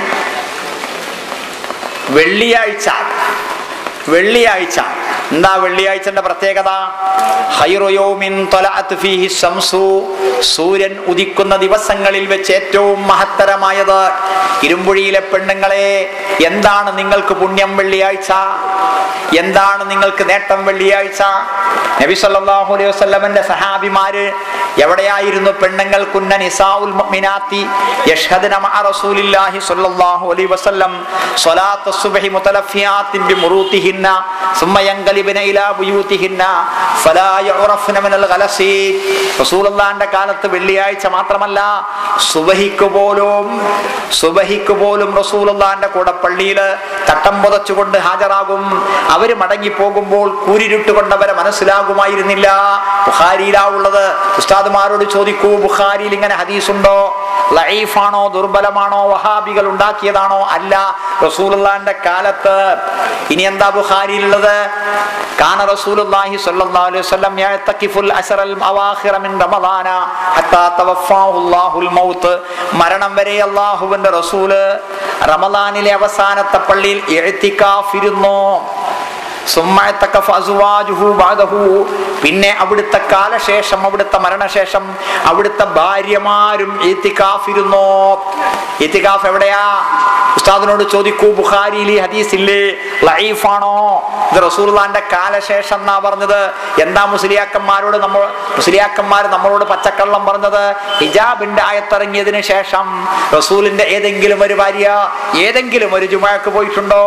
വെള്ളിയാഴ്ച വെള്ളിയാഴ്ച എന്താ വെള്ളിയാഴ്ചന്റെ പ്രത്യേകത ഹൈറുയോമിൻ തൊലഅത്ത് ഫീഹി ശംസു സൂര്യൻ ഉദിക്കുന്ന ദിവസങ്ങളിൽ വെച്ച് ഏറ്റവും മഹത്തരമായത് ഇരുമ്പുഴിയിലെ പെണ്ണുങ്ങളെ എന്താണ് നിങ്ങൾക്ക് പുണ്യം വെള്ളിയാഴ്ച എന്താണ് നിങ്ങൾക്ക് നേട്ടം വെള്ളിയാഴ്ച നബി സല്ലല്ലാഹു അലൈഹി വസല്ലമന്റെ സഹാബിമാര് എവിടെയായിരുന്നു പെണ്ണുങ്ങൾ കുന്ന നിസാഉൽ മുഅ്മിനാത്തി യഷ്ഹദന മഅ റസൂലില്ലാഹി സ്വല്ലല്ലാഹു അലൈഹി വസല്ലം സ്വലാത്ത സുബ്ഹി മുതലഫിയാത്തിൻ ബിമുറൂതിഹിന്ന ثم ينقلبن الى بيوتهن فلا يعرفن من الغلس റസൂലുള്ളാഹിന്റെ കാലത്ത് വെള്ളിയാഴ്ച മാത്രമല്ല സുബഹിക്ക് പോലും സുബഹിക്ക് പോലും റസൂലുള്ളാഹിന്റെ കൂടെ പള്ളിയിൽ തട്ടം പുതച്ചുകൊണ്ട് ഹാജരാകും അവര് മടങ്ങി പോകുമ്പോൾ കൂരിരുട്ട് കൊണ്ടവരെ മനസ്സിലാകുമായിരുന്നില്ല ബുഖാരിയിലാ ഉള്ളത് ഉസ്താദുമാരോട് ചോദിക്കൂ ബുഖാരിയിൽ ഇങ്ങനെ ഹദീസുണ്ടോ ലൈഫാണോ ദുർബലമാണോ വഹാബികൾ ഉണ്ടാക്കിയതാണോ അല്ല റസൂലുള്ളാഹിന്റെ കാലത്ത് ഇനി എന്താ ബുഖാരിയിലുള്ളത് കാന റസൂലുള്ളാഹി സ്വല്ലല്ലാഹു അലൈഹി വസല്ലം യഅതഖിഫുൽ അശറൽ അവാഖിറ മിൻ റമദാന ഹത്താ തവഫാഹു അല്ലാഹുൽ മൗത്ത് മരണം വരെ അല്ലാഹുവിന്റെ റസൂല് റമദാനിലെ അവസാനത്തെ പള്ളിയിൽ ഇഅ്തികാഫിരുന്നു സുമ്മഅത്തഖഫ അസ്വാജുഹു ബഅദഹു പിന്നെ അവിടുത്തെ കാലശേഷം അവിടുത്തെ മരണശേഷം അവിടുത്തെ ഭാര്യമാരും ഇത്തികാഫിരുന്നു ഇത്തികാഫ് എവിടെയാ ഉസ്താദിനോട് ചോദിക്കൂ ബുഖാരിയിൽ ഈ ഹദീസ് ഇല്ലേ ലൈഫാണോ ഇത് റസൂർലാന്റെ കാലശേഷം എന്നാ പറഞ്ഞത് എന്താ മുസ്ലിയാക്കന്മാരോട് നമ്മൾ മുസ്ലിയാക്കന്മാർ നമ്മളോട് പച്ചക്കള്ളം പറഞ്ഞത് ഹിജാബിന്റെ ആയത്തിറങ്ങിയതിന് ശേഷം റസൂലിന്റെ ഏതെങ്കിലും ഒരു ഭാര്യ ഏതെങ്കിലും ഒരു ജുമാക്ക് പോയിട്ടുണ്ടോ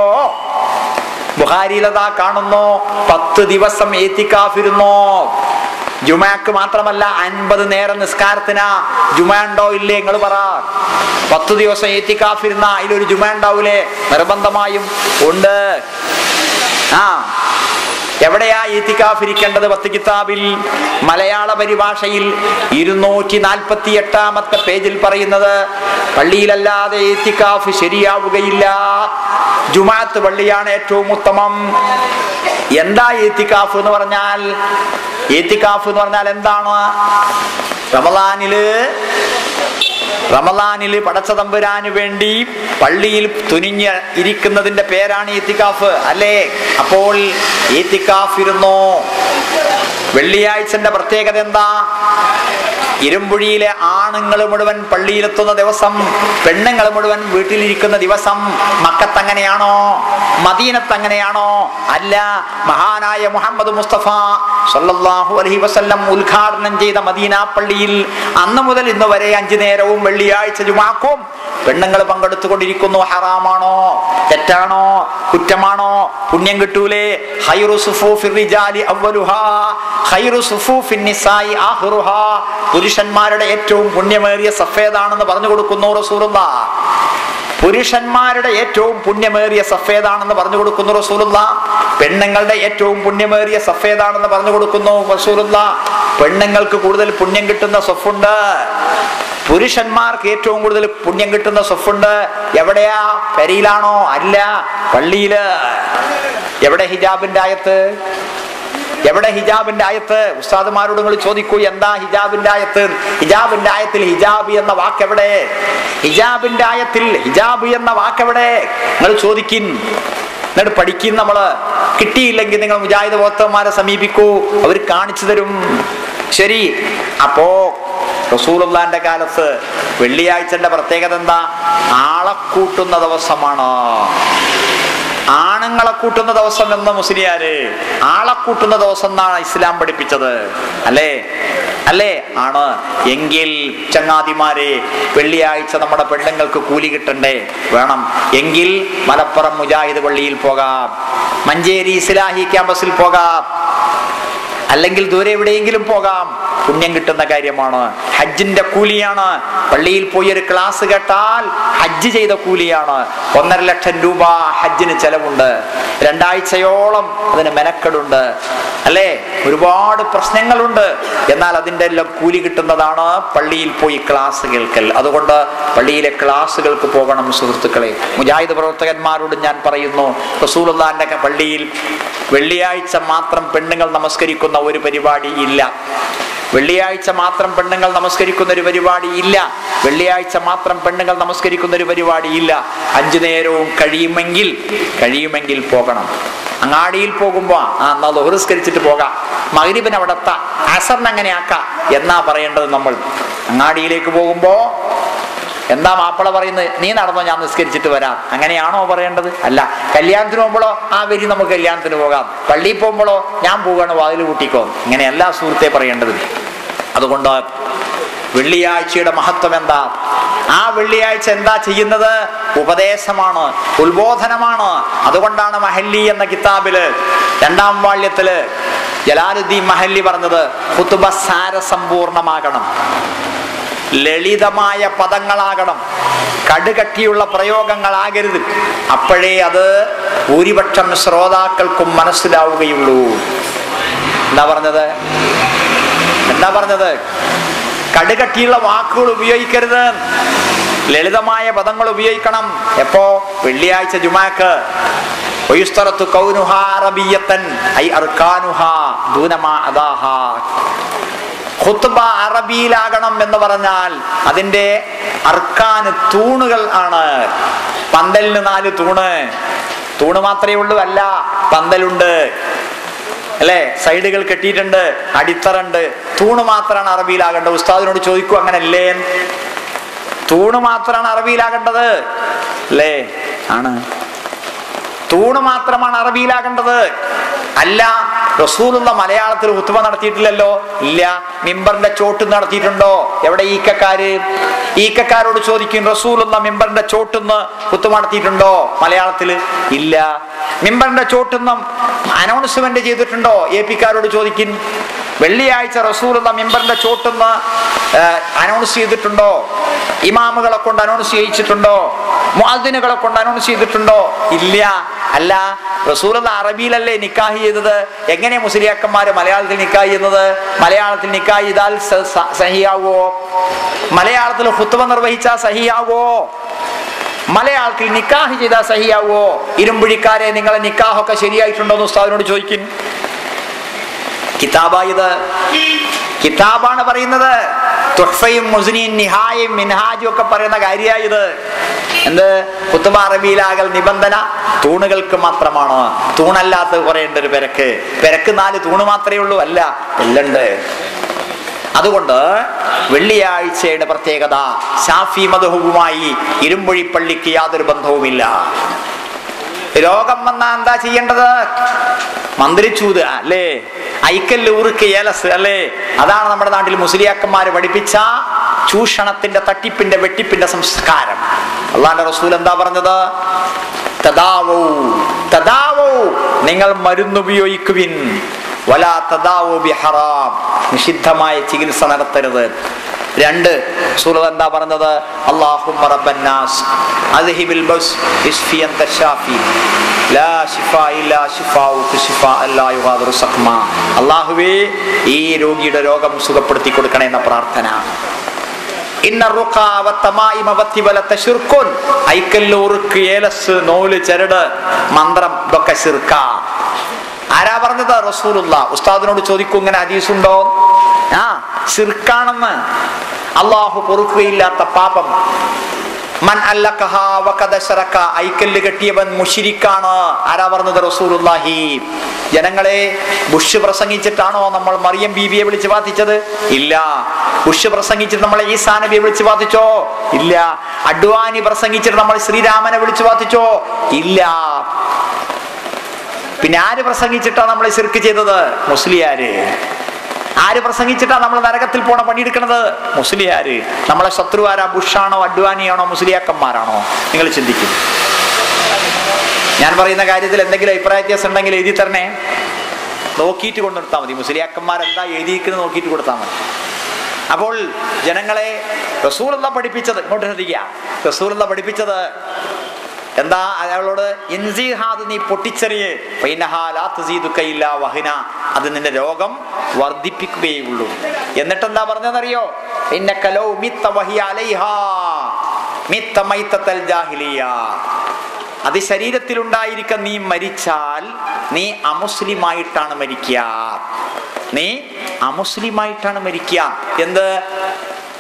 ബുഹാരിയിലതാ കാണുന്നു പത്ത് ദിവസം ഏത്തിക്കാഫിരുന്നു ജുമാക്ക് മാത്രമല്ല അൻപത് നേരം നിസ്കാരത്തിനാ ജുമ ഉണ്ടോ ഇല്ലേ നിങ്ങൾ പറ പത്ത് ദിവസം ഏത്തിക്കാഫിരുന്ന അതിലൊരു ജുമ ഉണ്ടാവൂലേ നിർബന്ധമായും ഉണ്ട് ആ എവിടെയാ ഈത്തിക്കാഫ് ഇരിക്കേണ്ടത് പത്ത് കിതാബിൽ മലയാള പരിഭാഷയിൽ ഇരുന്നൂറ്റി നാൽപ്പത്തി എട്ടാമത്തെ പേജിൽ പറയുന്നത് പള്ളിയിലല്ലാതെ ഈത്തിക്കാഫ് ശരിയാവുകയില്ല ജുമാത്ത് പള്ളിയാണ് ഏറ്റവും ഉത്തമം എന്താ ഈത്തിക്കാഫ് എന്ന് പറഞ്ഞാൽ ഈത്തിക്കാഫ് എന്ന് പറഞ്ഞാൽ എന്താണ് റമദാനില് റമദാനിൽ പടച്ച തമ്പുരാന് വേണ്ടി പള്ളിയിൽ തുനിഞ്ഞ് ഇരിക്കുന്നതിന്റെ പേരാണ് ഈത്തിക്കാഫ് അല്ലേ അപ്പോൾ ഈത്തിക്കാഫ് ഇരുന്നു വെള്ളിയാഴ്ചന്റെ പ്രത്യേകത എന്താ ഇരുമ്പുഴിയിലെ ആണുങ്ങൾ മുഴുവൻ പള്ളിയിലെത്തുന്ന ദിവസം പെണ്ണുങ്ങൾ മുഴുവൻ വീട്ടിലിരിക്കുന്ന ദിവസം മക്കത്ത് അങ്ങനെയാണോ മദീനത്ത് അങ്ങനെയാണോ അല്ല മഹാനായ മുഹമ്മദ് മുസ്തഫ സല്ലല്ലാഹു അലൈഹി വസല്ലം ഉദ്ഘാടനം ചെയ്ത മദീന പള്ളിയിൽ അന്ന് മുതൽ ഇന്ന് വരെ അഞ്ചു നേരവും വെള്ളിയാഴ്ച ജുമാക്കും പെണ്ണുങ്ങൾ പങ്കെടുത്തുകൊണ്ടിരിക്കുന്നു ഹറാമാണോ തെറ്റാണോ കുറ്റമാണോ പുണ്യം കിട്ടൂലേ ഹൈറു സുഫൂഫിർ റിജാലി അവ്വലുഹാ ഹൈറു സുഫൂഫിൻ നിസായി ആഖിറുഹാ പുരുഷന്മാരുടെ ഏറ്റവും പുണ്യമേറിയ സഫേദാണെന്ന് പറഞ്ഞു കൊടുക്കുന്നു റസൂലുള്ള പുരുഷന്മാരുടെ ഏറ്റവും പുണ്യമേറിയ സഫേദാണെന്ന് പറഞ്ഞു കൊടുക്കുന്നു റസൂലുള്ള പെണ്ണുങ്ങളുടെ ഏറ്റവും പുണ്യമേറിയ സഫേദാണെന്ന് പറഞ്ഞു കൊടുക്കുന്നു റസൂലുള്ള പെണ്ണുങ്ങൾക്ക് കൂടുതൽ പുണ്യം കിട്ടുന്ന സൊഫുണ്ട് പുരുഷന്മാർക്ക് ഏറ്റവും കൂടുതൽ പുണ്യം കിട്ടുന്ന സൊഫുണ്ട് എവിടെയാ പെരിയിലാണോ അല്ല പള്ളിയില് എവിടെ ഹിജാബിന്റെ ആയത്ത് എവിടെ ഹിജാബിന്റെ ആയത്ത് ഉസ്താദുമാരോട് നിങ്ങൾ ചോദിക്കൂ എന്താ ഹിജാബിന്റെ ആയത്ത് ഹിജാബിന്റെ ആയത്തിൽ ഹിജാബ് എന്ന വാക്കെവിടെ ഹിജാബിന്റെ ആയത്തിൽ ഹിജാബ് എന്ന വാക്കെവിടെ നിങ്ങൾ ചോദിക്കിൻ എന്നിട്ട് പഠിക്കും നമ്മള് കിട്ടിയില്ലെങ്കിൽ നിങ്ങൾ മുജാഹിദ് ഭക്തന്മാരെ സമീപിക്കൂ അവർ കാണിച്ചു തരും ശരി അപ്പോ റസൂലുള്ളാന്റെ കാലത്ത് വെള്ളിയാഴ്ചന്റെ പ്രത്യേകത എന്താ ആളെ കൂട്ടുന്ന ദിവസമാണ് ആണുങ്ങളെ കൂട്ടുന്ന ദിവസം എന്ന മുസ്ലിയാര് ആളെ കൂട്ടുന്ന ദിവസം എന്നാണ് ഇസ്ലാം പഠിപ്പിച്ചത് അല്ലേ അല്ലേ ആണ് എങ്കിൽ ചങ്ങാതിമാരെ വെള്ളിയാഴ്ച നമ്മുടെ പെണ്ണുങ്ങൾക്ക് കൂലി കിട്ടണ്ടേ വേണം എങ്കിൽ മലപ്പുറം മുജാഹിദ് പള്ളിയിൽ പോകാം മഞ്ചേരി ഇസ്ലാഹി ക്യാമ്പസിൽ പോകാം അല്ലെങ്കിൽ ദൂരെ എവിടെയെങ്കിലും പോകാം പുണ്യം കിട്ടുന്ന കാര്യമാണ് ഹജ്ജിന്റെ കൂലിയാണ് പള്ളിയിൽ പോയി ഒരു ക്ലാസ് കേട്ടാൽ ഹജ്ജ് ചെയ്ത കൂലിയാണ് ഒന്നര ലക്ഷം രൂപ ഹജ്ജിന് ചെലവുണ്ട് രണ്ടാഴ്ചയോളം അതിന് മെനക്കെടുണ്ട് അല്ലേ ഒരുപാട് പ്രശ്നങ്ങളുണ്ട് എന്നാൽ അതിൻ്റെ എല്ലാം കൂലി കിട്ടുന്നതാണ് പള്ളിയിൽ പോയി ക്ലാസ് കേൾക്കൽ അതുകൊണ്ട് പള്ളിയിലെ ക്ലാസ്സുകൾക്ക് പോകണം സുഹൃത്തുക്കളെ മുജാഹിദ് പ്രവർത്തകന്മാരോട് ഞാൻ പറയുന്നു റസൂലുള്ളാന്റെ പള്ളിയിൽ വെള്ളിയാഴ്ച മാത്രം പെണ്ണുങ്ങൾ നമസ്കരിക്കുന്ന ഒരു പരിപാടി ഇല്ല വെള്ളിയാഴ്ച മാത്രം പെണ്ണുങ്ങൾ നമസ്കരിക്കുന്ന ഒരു പരിപാടി ഇല്ല വെള്ളിയാഴ്ച മാത്രം പെണ്ണുങ്ങൾ നമസ്കരിക്കുന്ന ഒരു പരിപാടി ഇല്ല അഞ്ചു നേരവും കഴിയുമെങ്കിൽ കഴിയുമെങ്കിൽ പോകണം അങ്ങാടിയിൽ പോകുമ്പോ ആ എന്നാ ലോഹറിസ്കരിച്ചിട്ട് പോകാം മകരിബിന് അവിടെ എത്താം അസറിന് അങ്ങനെ ആക്കാം എന്നാ പറയേണ്ടത് നമ്മൾ അങ്ങാടിയിലേക്ക് പോകുമ്പോ എന്താ മാപ്പിള പറയുന്നത് നീ നടന്നോ ഞാൻ നിസ്കരിച്ചിട്ട് വരാം അങ്ങനെയാണോ പറയേണ്ടത് അല്ല കല്യാണത്തിന് പോകുമ്പോഴോ ആ വരി നമുക്ക് കല്യാണത്തിന് പോകാം പള്ളിയിൽ പോകുമ്പോഴോ ഞാൻ പോവുകയാണ് വാതിൽ കൂട്ടിക്കോ ഇങ്ങനെയല്ല സുഹൃത്തെ പറയേണ്ടത് അതുകൊണ്ട് വെള്ളിയാഴ്ചയുടെ മഹത്വം എന്താ ആ വെള്ളിയാഴ്ച എന്താ ചെയ്യുന്നത് ഉപദേശമാണ് ഉത്ബോധനമാണ് അതുകൊണ്ടാണ് മഹല്ലി എന്ന കിതാബില് രണ്ടാം വാള്യത്തില് ജലാലുദ്ദീൻ മഹല്ലി പറഞ്ഞത് കുത്തുബ സാരസമ്പൂർണമാകണം ലളിതമായ പദങ്ങളാകണം കടുകട്ടിയുള്ള പ്രയോഗങ്ങളാകരുത് അപ്പോഴേ അത് ഭൂരിപക്ഷം ശ്രോതാക്കൾക്കും മനസ്സിലാവുകയുള്ളൂ എന്താ പറഞ്ഞത് എന്താ പറഞ്ഞത് കടുകട്ടിയുള്ള വാക്കുകൾ ഉപയോഗിക്കരുത് ലളിതമായ പദങ്ങൾ ഉപയോഗിക്കണം എപ്പോ വെള്ളിയാഴ്ച ജുമാക്ക് ഒയുസ്തറത്തു കൗനുഹ അറബിയത്തൻ ഐ അർക്കാനുഹ ദൂനമാ അദാഹ ഖുത്ബ അറബിയിലാകണം എന്ന് പറഞ്ഞാൽ അതിന്റെ അർക്കാന് തൂണുകൾ ആണ് പന്തലിന് നാല് തൂണ് തൂണ് മാത്രമേ ഉള്ളൂ അല്ല പന്തലുണ്ട് അല്ലെ സൈഡുകൾ കെട്ടിയിട്ടുണ്ട് അടിത്തറുണ്ട് തൂണ് മാത്രമാണ് അറബിയിലാകേണ്ടത് ഉസ്താദിനോട് ചോദിക്കൂ അങ്ങനല്ലേ തൂണ് മാത്രമാണ് അറബിയിലാകേണ്ടത് അല്ലേ ആണ് തൂണ് മാത്രമാണ് അറബിയിലാകേണ്ടത് അല്ല റസൂലുള്ള മലയാളത്തിൽ ഹുത്തുബ നടത്തിയിട്ടില്ലല്ലോ ഇല്ല മിമ്പറിന്റെ ചോട്ട് നടത്തിയിട്ടുണ്ടോ എവിടെ ഈക്കക്കാര് ഈക്കക്കാരോട് ചോദിക്കും റസൂലുള്ള മിമ്പറിന്റെ ചോട്ടുന്ന് ഹുത്തുബ നടത്തിയിട്ടുണ്ടോ മലയാളത്തിൽ ഇല്ല മിമ്പറിന്റെ ചോട്ടുന്നും അനൗൺസ്മെന്റ് ചെയ്തിട്ടുണ്ടോ എ പിക്കാരോട് ചോദിക്കും വെള്ളിയാഴ്ച റസൂലുള്ള മിമ്പറിന്റെ ചോട്ടുന്ന് അനൗൺസ് ചെയ്തിട്ടുണ്ടോ ഇമാമുകളെ കൊണ്ട് അനൗൺസ് ചെയ്യിച്ചിട്ടുണ്ടോ മുഅദ്ദിനുകളെ കൊണ്ട് അനൗൺസ് ചെയ്തിട്ടുണ്ടോ ഇല്ല അല്ല റസൂലുള്ള അറബിയിലല്ലേ നിക്കാഹ് ചെയ്തത് എങ്ങനെ മുസ്ലിയാക്കന്മാര് മലയാളത്തിൽ നിക്കാഹ് ചെയ്യുന്നത് മലയാളത്തിൽ നിക്കാഹ് ചെയ്താൽ സ- സ- സഹിയാവോ മലയാളത്തിൽ ഹുത്തുവ നിർവഹിച്ചാൽ സഹിയാവോ മലയാളത്തിൽ നിക്കാഹ് ചെയ്താൽ സഹിയാവോ ഇരുമ്പുഴിക്കാരെ നിങ്ങളെ നിക്കാഹൊക്കെ ശരിയായിട്ടുണ്ടോ എന്ന് ഉസ്താദിനോട് ചോദിക്കും കിതാബായത് കിതാബാണ് പറയുന്നത് തുഹ്ഫയും മുസ്ലിം നിഹായും മിൻഹാജും ഒക്കെ പറയുന്ന കാര്യമായത് എന്ത് കുത്തുബ അറബിയിലാകൽ നിബന്ധന തൂണുകൾക്ക് മാത്രമാണ് തൂണല്ലാത്ത കുറേണ്ട ഒരു പെരക്ക് പെരക്ക് നാല് തൂണ് മാത്രമേ ഉള്ളൂ അല്ല എല്ലുണ്ട് അതുകൊണ്ട് വെള്ളിയാഴ്ചയുടെ പ്രത്യേകത ഷാഫി മധുഹുവുമായി ഇരുമ്പൊഴി പള്ളിക്ക് യാതൊരു ബന്ധവുമില്ല രോഗം വന്നാ എന്താ ചെയ്യേണ്ടത് മന്ത്രിച്ചൂത് അല്ലേ ഐക്കല്ല് ഉറുക്ക് ഏലസ് അല്ലേ അതാണ് നമ്മുടെ നാട്ടിൽ മുസ്ലിയാക്കന്മാര് പഠിപ്പിച്ച ചൂഷണത്തിന്റെ തട്ടിപ്പിന്റെ വെട്ടിപ്പിന്റെ സംസ്കാരം അള്ളാന്റെ റസൂൽ എന്താ പറഞ്ഞത് തദാവൂ തദാവൂ നിങ്ങൾ മരുന്നുപയോഗിക്കുവിൻ വലാ തദാവൂ ബിഹറാം നിഷിദ്ധമായ ചികിത്സ നടത്തരുത് രണ്ട് സൂറത്ത് എന്താ പറഞ്ഞത് അല്ലാഹുമ്മ റബ്ബന്നാസ് അദ്ഹിബിൽ ബസ് ഇശ്ഫി അൻത ഷാഫി ലാ ശിഫാ ഇല്ലാ ശിഫാഉക ശിഫാ അല്ലാ യുഗാദിറു സഖ്മ അല്ലാഹുവേ ഈ രോഗിയുടെ രോഗം സുഖപ്പെടുത്തി കൊടുക്കണേ എന്ന പ്രാർത്ഥന ഇന്ന റുഖ വത്തമായിമ വത്തിബലത്ത ശിർക്കുൻ ഐക്കല്ല് ഉറുക്ക് ഏലസ് നൂല് ചരട് മന്ത്രം ഇതൊക്കെ ശിർക്ക ആരാ പറഞ്ഞത് റസൂലുള്ള ഉസ്താദിനോട് ചോദിക്കും ഇങ്ങനെ ഹദീസുണ്ടോ ആ ശിർക്കാണെന്ന് അള്ളാഹു പൊറുക്കുകയില്ലാത്ത പാപം മൻ അല്ലഖഹ വഖദ ശറക ഐക്കല്ല് കെട്ടിയവൻ മുഷിരിക്കാണ് ആരാ പറഞ്ഞത് റസൂലുള്ളാഹി ജനങ്ങളെ ബുഷ് പ്രസംഗിച്ചിട്ടാണോ നമ്മൾ മറിയം ബീവിയെ വിളിച്ച് ബാധിച്ചത് ഇല്ല ബുഷ് പ്രസംഗിച്ചിട്ട് നമ്മൾ ഈസാ നബിയെ വിളിച്ച് ബാധിച്ചോ ഇല്ല അഡ്വാനി പ്രസംഗിച്ചിട്ട് നമ്മൾ ശ്രീരാമനെ വിളിച്ച് ബാധിച്ചോ ഇല്ല പിന്നെ ആര് പ്രസംഗിച്ചിട്ടാ നമ്മൾ ശിർക്ക് ചെയ്തത് മുസ്ലിയാര് ആര് പ്രസംഗിച്ചിട്ടാ നമ്മൾ നരകത്തിൽ പോണ പണിയെടുക്കണത് മുസ്ലിയാര് നമ്മളെ ശത്രു ആരാ ബുഷാണോ അഡ്വാനിയാണോ മുസ്ലിയാക്കന്മാരാണോ നിങ്ങൾ ചിന്തിക്കും ഞാൻ പറയുന്ന കാര്യത്തിൽ എന്തെങ്കിലും അഭിപ്രായ വ്യത്യാസം ഉണ്ടെങ്കിൽ എഴുതി തരണേ നോക്കിയിട്ട് കൊണ്ടു നിർത്താൽ മതി മുസ്ലിയാക്കന്മാർ എന്താ എഴുതിയിരിക്കുന്നത് നോക്കിയിട്ട് കൊടുത്താൽ മതി അപ്പോൾ ജനങ്ങളെ റസൂലുള്ള പഠിപ്പിച്ചത് ഇങ്ങോട്ട് ശ്രദ്ധിക്കുക റസൂലുള്ള പഠിപ്പിച്ചത് എന്താ അയാളോട് ഇൻസിഹാദ് നീ പൊട്ടിച്ചെറിയേ വൈനഹാലാത്തുസീദുക്കയില്ല വഹിന അത് നിന്റെ രോഗം വർദ്ധിപ്പിക്കുകയുള്ളൂ എന്നിട്ട് എന്താ പറഞ്ഞതെന്നറിയോ ഇന്നക്കലോ മിത്ത വഹി അലൈഹാ മിത്ത മൈത്തത്തൽ ജാഹിലിയ അത് ശരീരത്തിലുണ്ടായിരിക്ക നീ മരിച്ചാൽ നീ അമുസ്ലിമായിട്ടാണ് മരിക്കുക നീ അമുസ്ലിമായിട്ടാണ് മരിക്കുക എന്ത്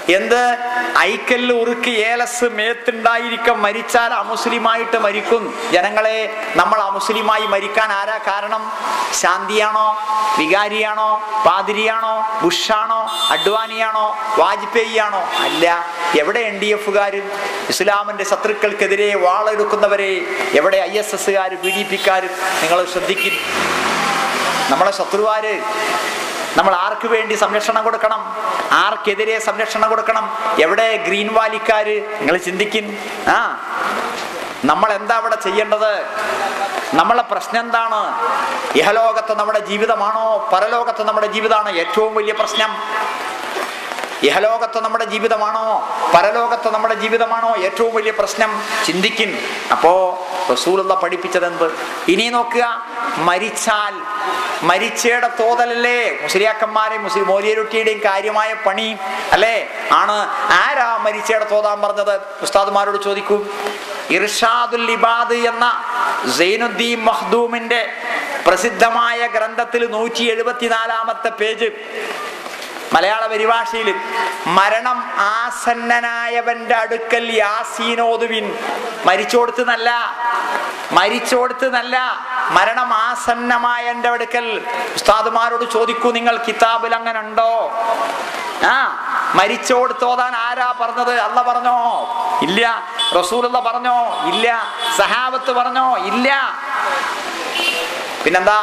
എന്ത് ഐക്കല്ല് ഉറുക്ക് ഏലസ് മേത്തുണ്ടായിരിക്കും മരിച്ചാൽ അമുസ്ലിമായിട്ട് മരിക്കും ജനങ്ങളെ നമ്മൾ അമുസ്ലിമായി മരിക്കാൻ ആരാ കാരണം ശാന്തിയാണോ വികാരിയാണോ പാതിരിയാണോ ബുഷാണോ അഡ്വാനിയാണോ വാജ്പേയി ആണോ അല്ല എവിടെ എൻ ഡി എഫുകാർ ഇസ്ലാമിന്റെ ശത്രുക്കൾക്കെതിരെ വാളെടുക്കുന്നവരെ എവിടെ ഐ എസ് എസ്സുകാർ പി ഡി പിക്കാർ നിങ്ങൾ ശ്രദ്ധിക്കും നമ്മളെ ശത്രുവാര് നമ്മൾ ആർക്ക് വേണ്ടി സംരക്ഷണം കൊടുക്കണം ആർക്കെതിരെ സംരക്ഷണം കൊടുക്കണം എവിടെ ഗ്രീൻ വാലിക്കാര് നിങ്ങൾ ചിന്തിക്കും ആ നമ്മൾ എന്താ അവിടെ ചെയ്യേണ്ടത് നമ്മളെ പ്രശ്നം എന്താണ് ഇഹലോകത്ത് നമ്മുടെ ജീവിതമാണോ പരലോകത്ത് നമ്മുടെ ജീവിതമാണോ ഏറ്റവും വലിയ പ്രശ്നം ഇഹലോകത്ത് നമ്മുടെ ജീവിതമാണോ പരലോകത്ത് നമ്മുടെ ജീവിതമാണോ ഏറ്റവും വലിയ പ്രശ്നം ചിന്തിക്കും അപ്പോ റസൂലുള്ള പഠിപ്പിച്ചത് എന്ത് ഇനി നോക്കുക മരിച്ചാൽ മരിച്ചയുടെ തോതലല്ലേ മുസ്ലിയാക്കന്മാരെ മുസ്ലിം മോലിയരുട്ടിയുടെയും കാര്യമായ പണി അല്ലേ ആണ് ആരാ മരിച്ചയുടെ തോതാൻ പറഞ്ഞത് ഉസ്താദുമാരോട് ചോദിക്കൂ ഇർഷാദുൽ ഇബാദ് എന്ന സൈനുദ്ദീൻ മഹ്ദൂമിന്റെ പ്രസിദ്ധമായ ഗ്രന്ഥത്തിൽ നൂറ്റി എഴുപത്തിനാലാമത്തെ പേജ് മലയാള പരിഭാഷയിൽ മരണം ആസന്നനായവന്റെ അടുക്കൽ യാസീനോതുവിൻ മരിച്ചോടുത്ത് നല്ല മരിച്ചോടുത്ത് നല്ല മരണം ആസന്നമായ എൻ്റെ അടുക്കൽ ഉസ്താദുമാരോട് ചോദിക്കൂ നിങ്ങൾ കിതാബിൽ അങ്ങനെ ഉണ്ടോ ആ മരിച്ചോടുത്ത് ഓതാൻ ആരാ പറഞ്ഞത് അല്ല പറഞ്ഞോ ഇല്ല റസൂലുള്ള പറഞ്ഞോ ഇല്ല സഹാബത്ത് പറഞ്ഞോ ഇല്ല പിന്നെന്താ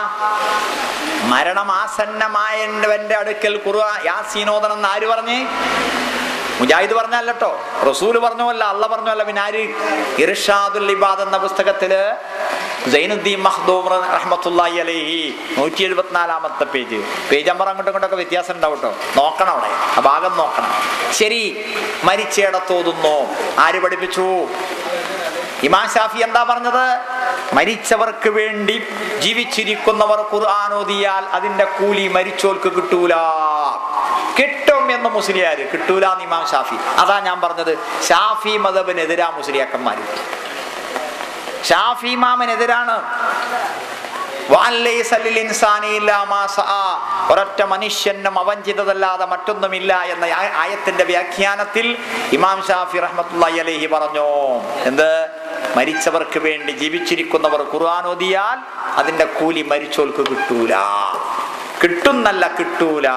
മരണമാസന്നമായവന്റെ അടുക്കൽ ഖുർആൻ യാസീനോദനം എന്ന് ആര് പറഞ്ഞ് മുജാഹിദ് പറഞ്ഞല്ലോ റസൂല് പറഞ്ഞല്ല അല്ല പറഞ്ഞല്ല പിന്നെ ആര് ഇർഷാദുൽ ഇബാദ് എന്ന പുസ്തകത്തില് സൈനുദ്ദീൻ മഹ്ദൂം റഹ്മത്തുള്ളാഹി അലൈഹി നൂറ്റി എഴുപത്തിനാലാമത്തെ പേജ് പേജ് നമ്പർ അങ്ങോട്ടും ഇങ്ങോട്ടൊക്കെ വ്യത്യാസം ഉണ്ടാവും കേട്ടോ നോക്കണം അവിടെ ആ ഭാഗം നോക്കണം ശരി മരിച്ചയിടത്തോതുന്നു ആര് പഠിപ്പിച്ചു ഇമാം ഷാഫി എന്താ പറഞ്ഞത് മരിച്ചവർക്ക് വേണ്ടി ജീവിച്ചിരിക്കുന്നവർ ഖുർആൻ ഓതിയാൽ അതിന്റെ കൂലി മരിച്ചോർക്ക് കിട്ടൂല കിട്ടും എന്ന് മുസ്ലിയാര് കിട്ടൂല എന്ന് ഇമാം ഷാഫി അതാ ഞാൻ പറഞ്ഞത് ഷാഫി മതബിനെതിരാ മുസ്ലിയാക്കന്മാര് ഷാഫി ഇമാമിനെതിരാണ് വഅല്ലൈസ ലിൽ ഇൻസാനി ഇല്ലാ മാ സആ. ഒരൊറ്റ മനുഷ്യനും അവൻ ചെയ്തതല്ലാതെ മറ്റൊന്നുമില്ല എന്ന ആ- ആയത്തിന്റെ വ്യാഖ്യാനത്തിൽ ഇമാം ഷാഫി റഹ്മത്തുള്ളാഹി അലൈഹി പറഞ്ഞു എന്ത് മരിച്ചവർക്ക് വേണ്ടി ജീവിച്ചിരിക്കുന്നവർ ഖുർആൻ ഓതിയാൽ അതിന്റെ കൂലി മരിച്ചോൾക്ക് കിട്ടൂല കിട്ടുന്നല്ല കിട്ടൂല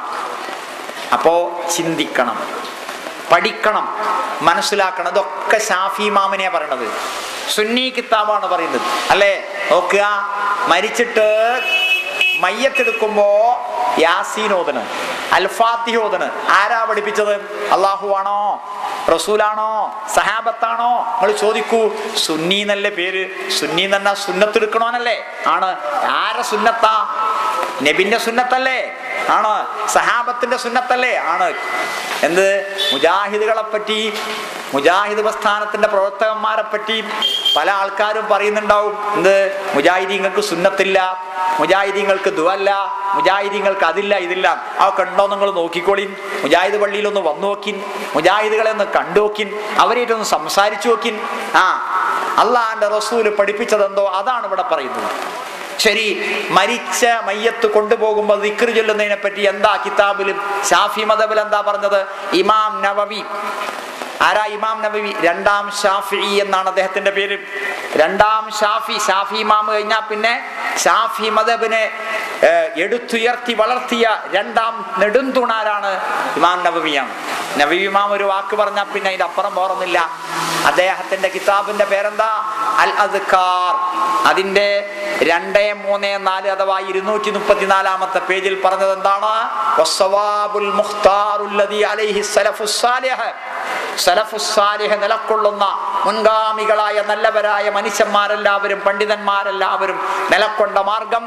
അപ്പോ ചിന്തിക്കണം പഠിക്കണം മനസ്സിലാക്കണം ഇതൊക്കെ ഷാഫി ഇമാമിനെ പറയണത് സുന്നി കിതാബാണ് പറയുന്നത് അല്ലേ നോക്കുക മരിച്ചിട്ട് മയ്യത്തെടുക്കുമ്പോ യാസീനോദന് അൽഫാത്തിഹോദന് ആരാ പഠിപ്പിച്ചത് അള്ളാഹു ആണോ റസൂലാണോ സഹാബത്താണോ നിങ്ങൾ ചോദിക്കൂ സുന്നി എന്നല്ലേ പേര് സുന്നി എന്ന് പറഞ്ഞാൽ സുന്നത്തെടുക്കണോന്നല്ലേ ആണ് ആരെ സുന്നത്താ നബിന്റെ സുന്നത്തല്ലേ ആണ് സഹാബത്തിന്റെ സുന്നത്തല്ലേ ആണ് എന്ത് മുജാഹിദുകളെ പറ്റി മുജാഹിദ് പ്രസ്ഥാനത്തിന്റെ പ്രവർത്തകന്മാരെ പറ്റി പല ആൾക്കാരും പറയുന്നുണ്ടാവും എന്ത് മുജാഹിദീങ്ങൾക്ക് സുന്നത്തില്ല മുജാഹിദീങ്ങൾക്ക് ദുവല്ല മുജാഹിദീങ്ങൾക്ക് അതില്ല ഇതില്ല അതൊക്കെ ഉണ്ടോ നിങ്ങൾ നോക്കിക്കോളിൻ മുജാഹിദ് പള്ളിയിൽ ഒന്ന് വന്നു നോക്കിൻ മുജാഹിദുകളെ ഒന്ന് കണ്ടു നോക്കിൻ അവരായിട്ടൊന്ന് സംസാരിച്ചു നോക്കിൻ ആ അള്ളാന്റെ റസൂല് പഠിപ്പിച്ചതെന്തോ അതാണ് ഇവിടെ പറയുന്നത് ശരി മരിച്ച മയ്യത്ത് കൊണ്ടുപോകുമ്പോൾ ദിക്ർ ചൊല്ലുന്നതിനെ പറ്റി എന്താ കിതാബിലും ഷാഫി മതബിൽ എന്താ പറഞ്ഞത് ഇമാം നവവി ആരാ ഇമാം നബവി രണ്ടാം ഷാഫി എന്നാണ് അദ്ദേഹത്തിന്റെ പേര് രണ്ടാം ഷാഫി ഷാഫി ഇമാം കഴിഞ്ഞാൽ പിന്നെ ഷാഫി മദബിനെ ഏഹ്, എടുത്തുയർത്തി വളർത്തിയ രണ്ടാം നെടുംതുണാരാണ് ഇമാം നബവിയാണ് നബി ഇമാം ഒരു വാക്ക് പറഞ്ഞാൽ പിന്നെ അതിന്റെ അപ്പുറം പോറുന്നില്ല അദ്ദേഹത്തിന്റെ കിതാബിന്റെ പേരെന്താ അൽ അദ്കാർ അതിന്റെ രണ്ട് മൂന്ന് നാല് അഥവാ ഇരുന്നൂറ്റി മുപ്പത്തിനാലാമത്തെ പേജിൽ പറഞ്ഞത് എന്താണ് വസ്സവാബുൽ മുഖ്താറുല്ലദി അലൈഹി സലഫുസ് സാലിഹ് സലഫുസ് സാലിഹ് നിലക്കൊള്ളുന്ന മുൻഗാമികളായ നല്ലവരായ മനുഷ്യന്മാരെല്ലാവരും പണ്ഡിതന്മാരെല്ലാവരും നിലക്കൊണ്ട മാർഗം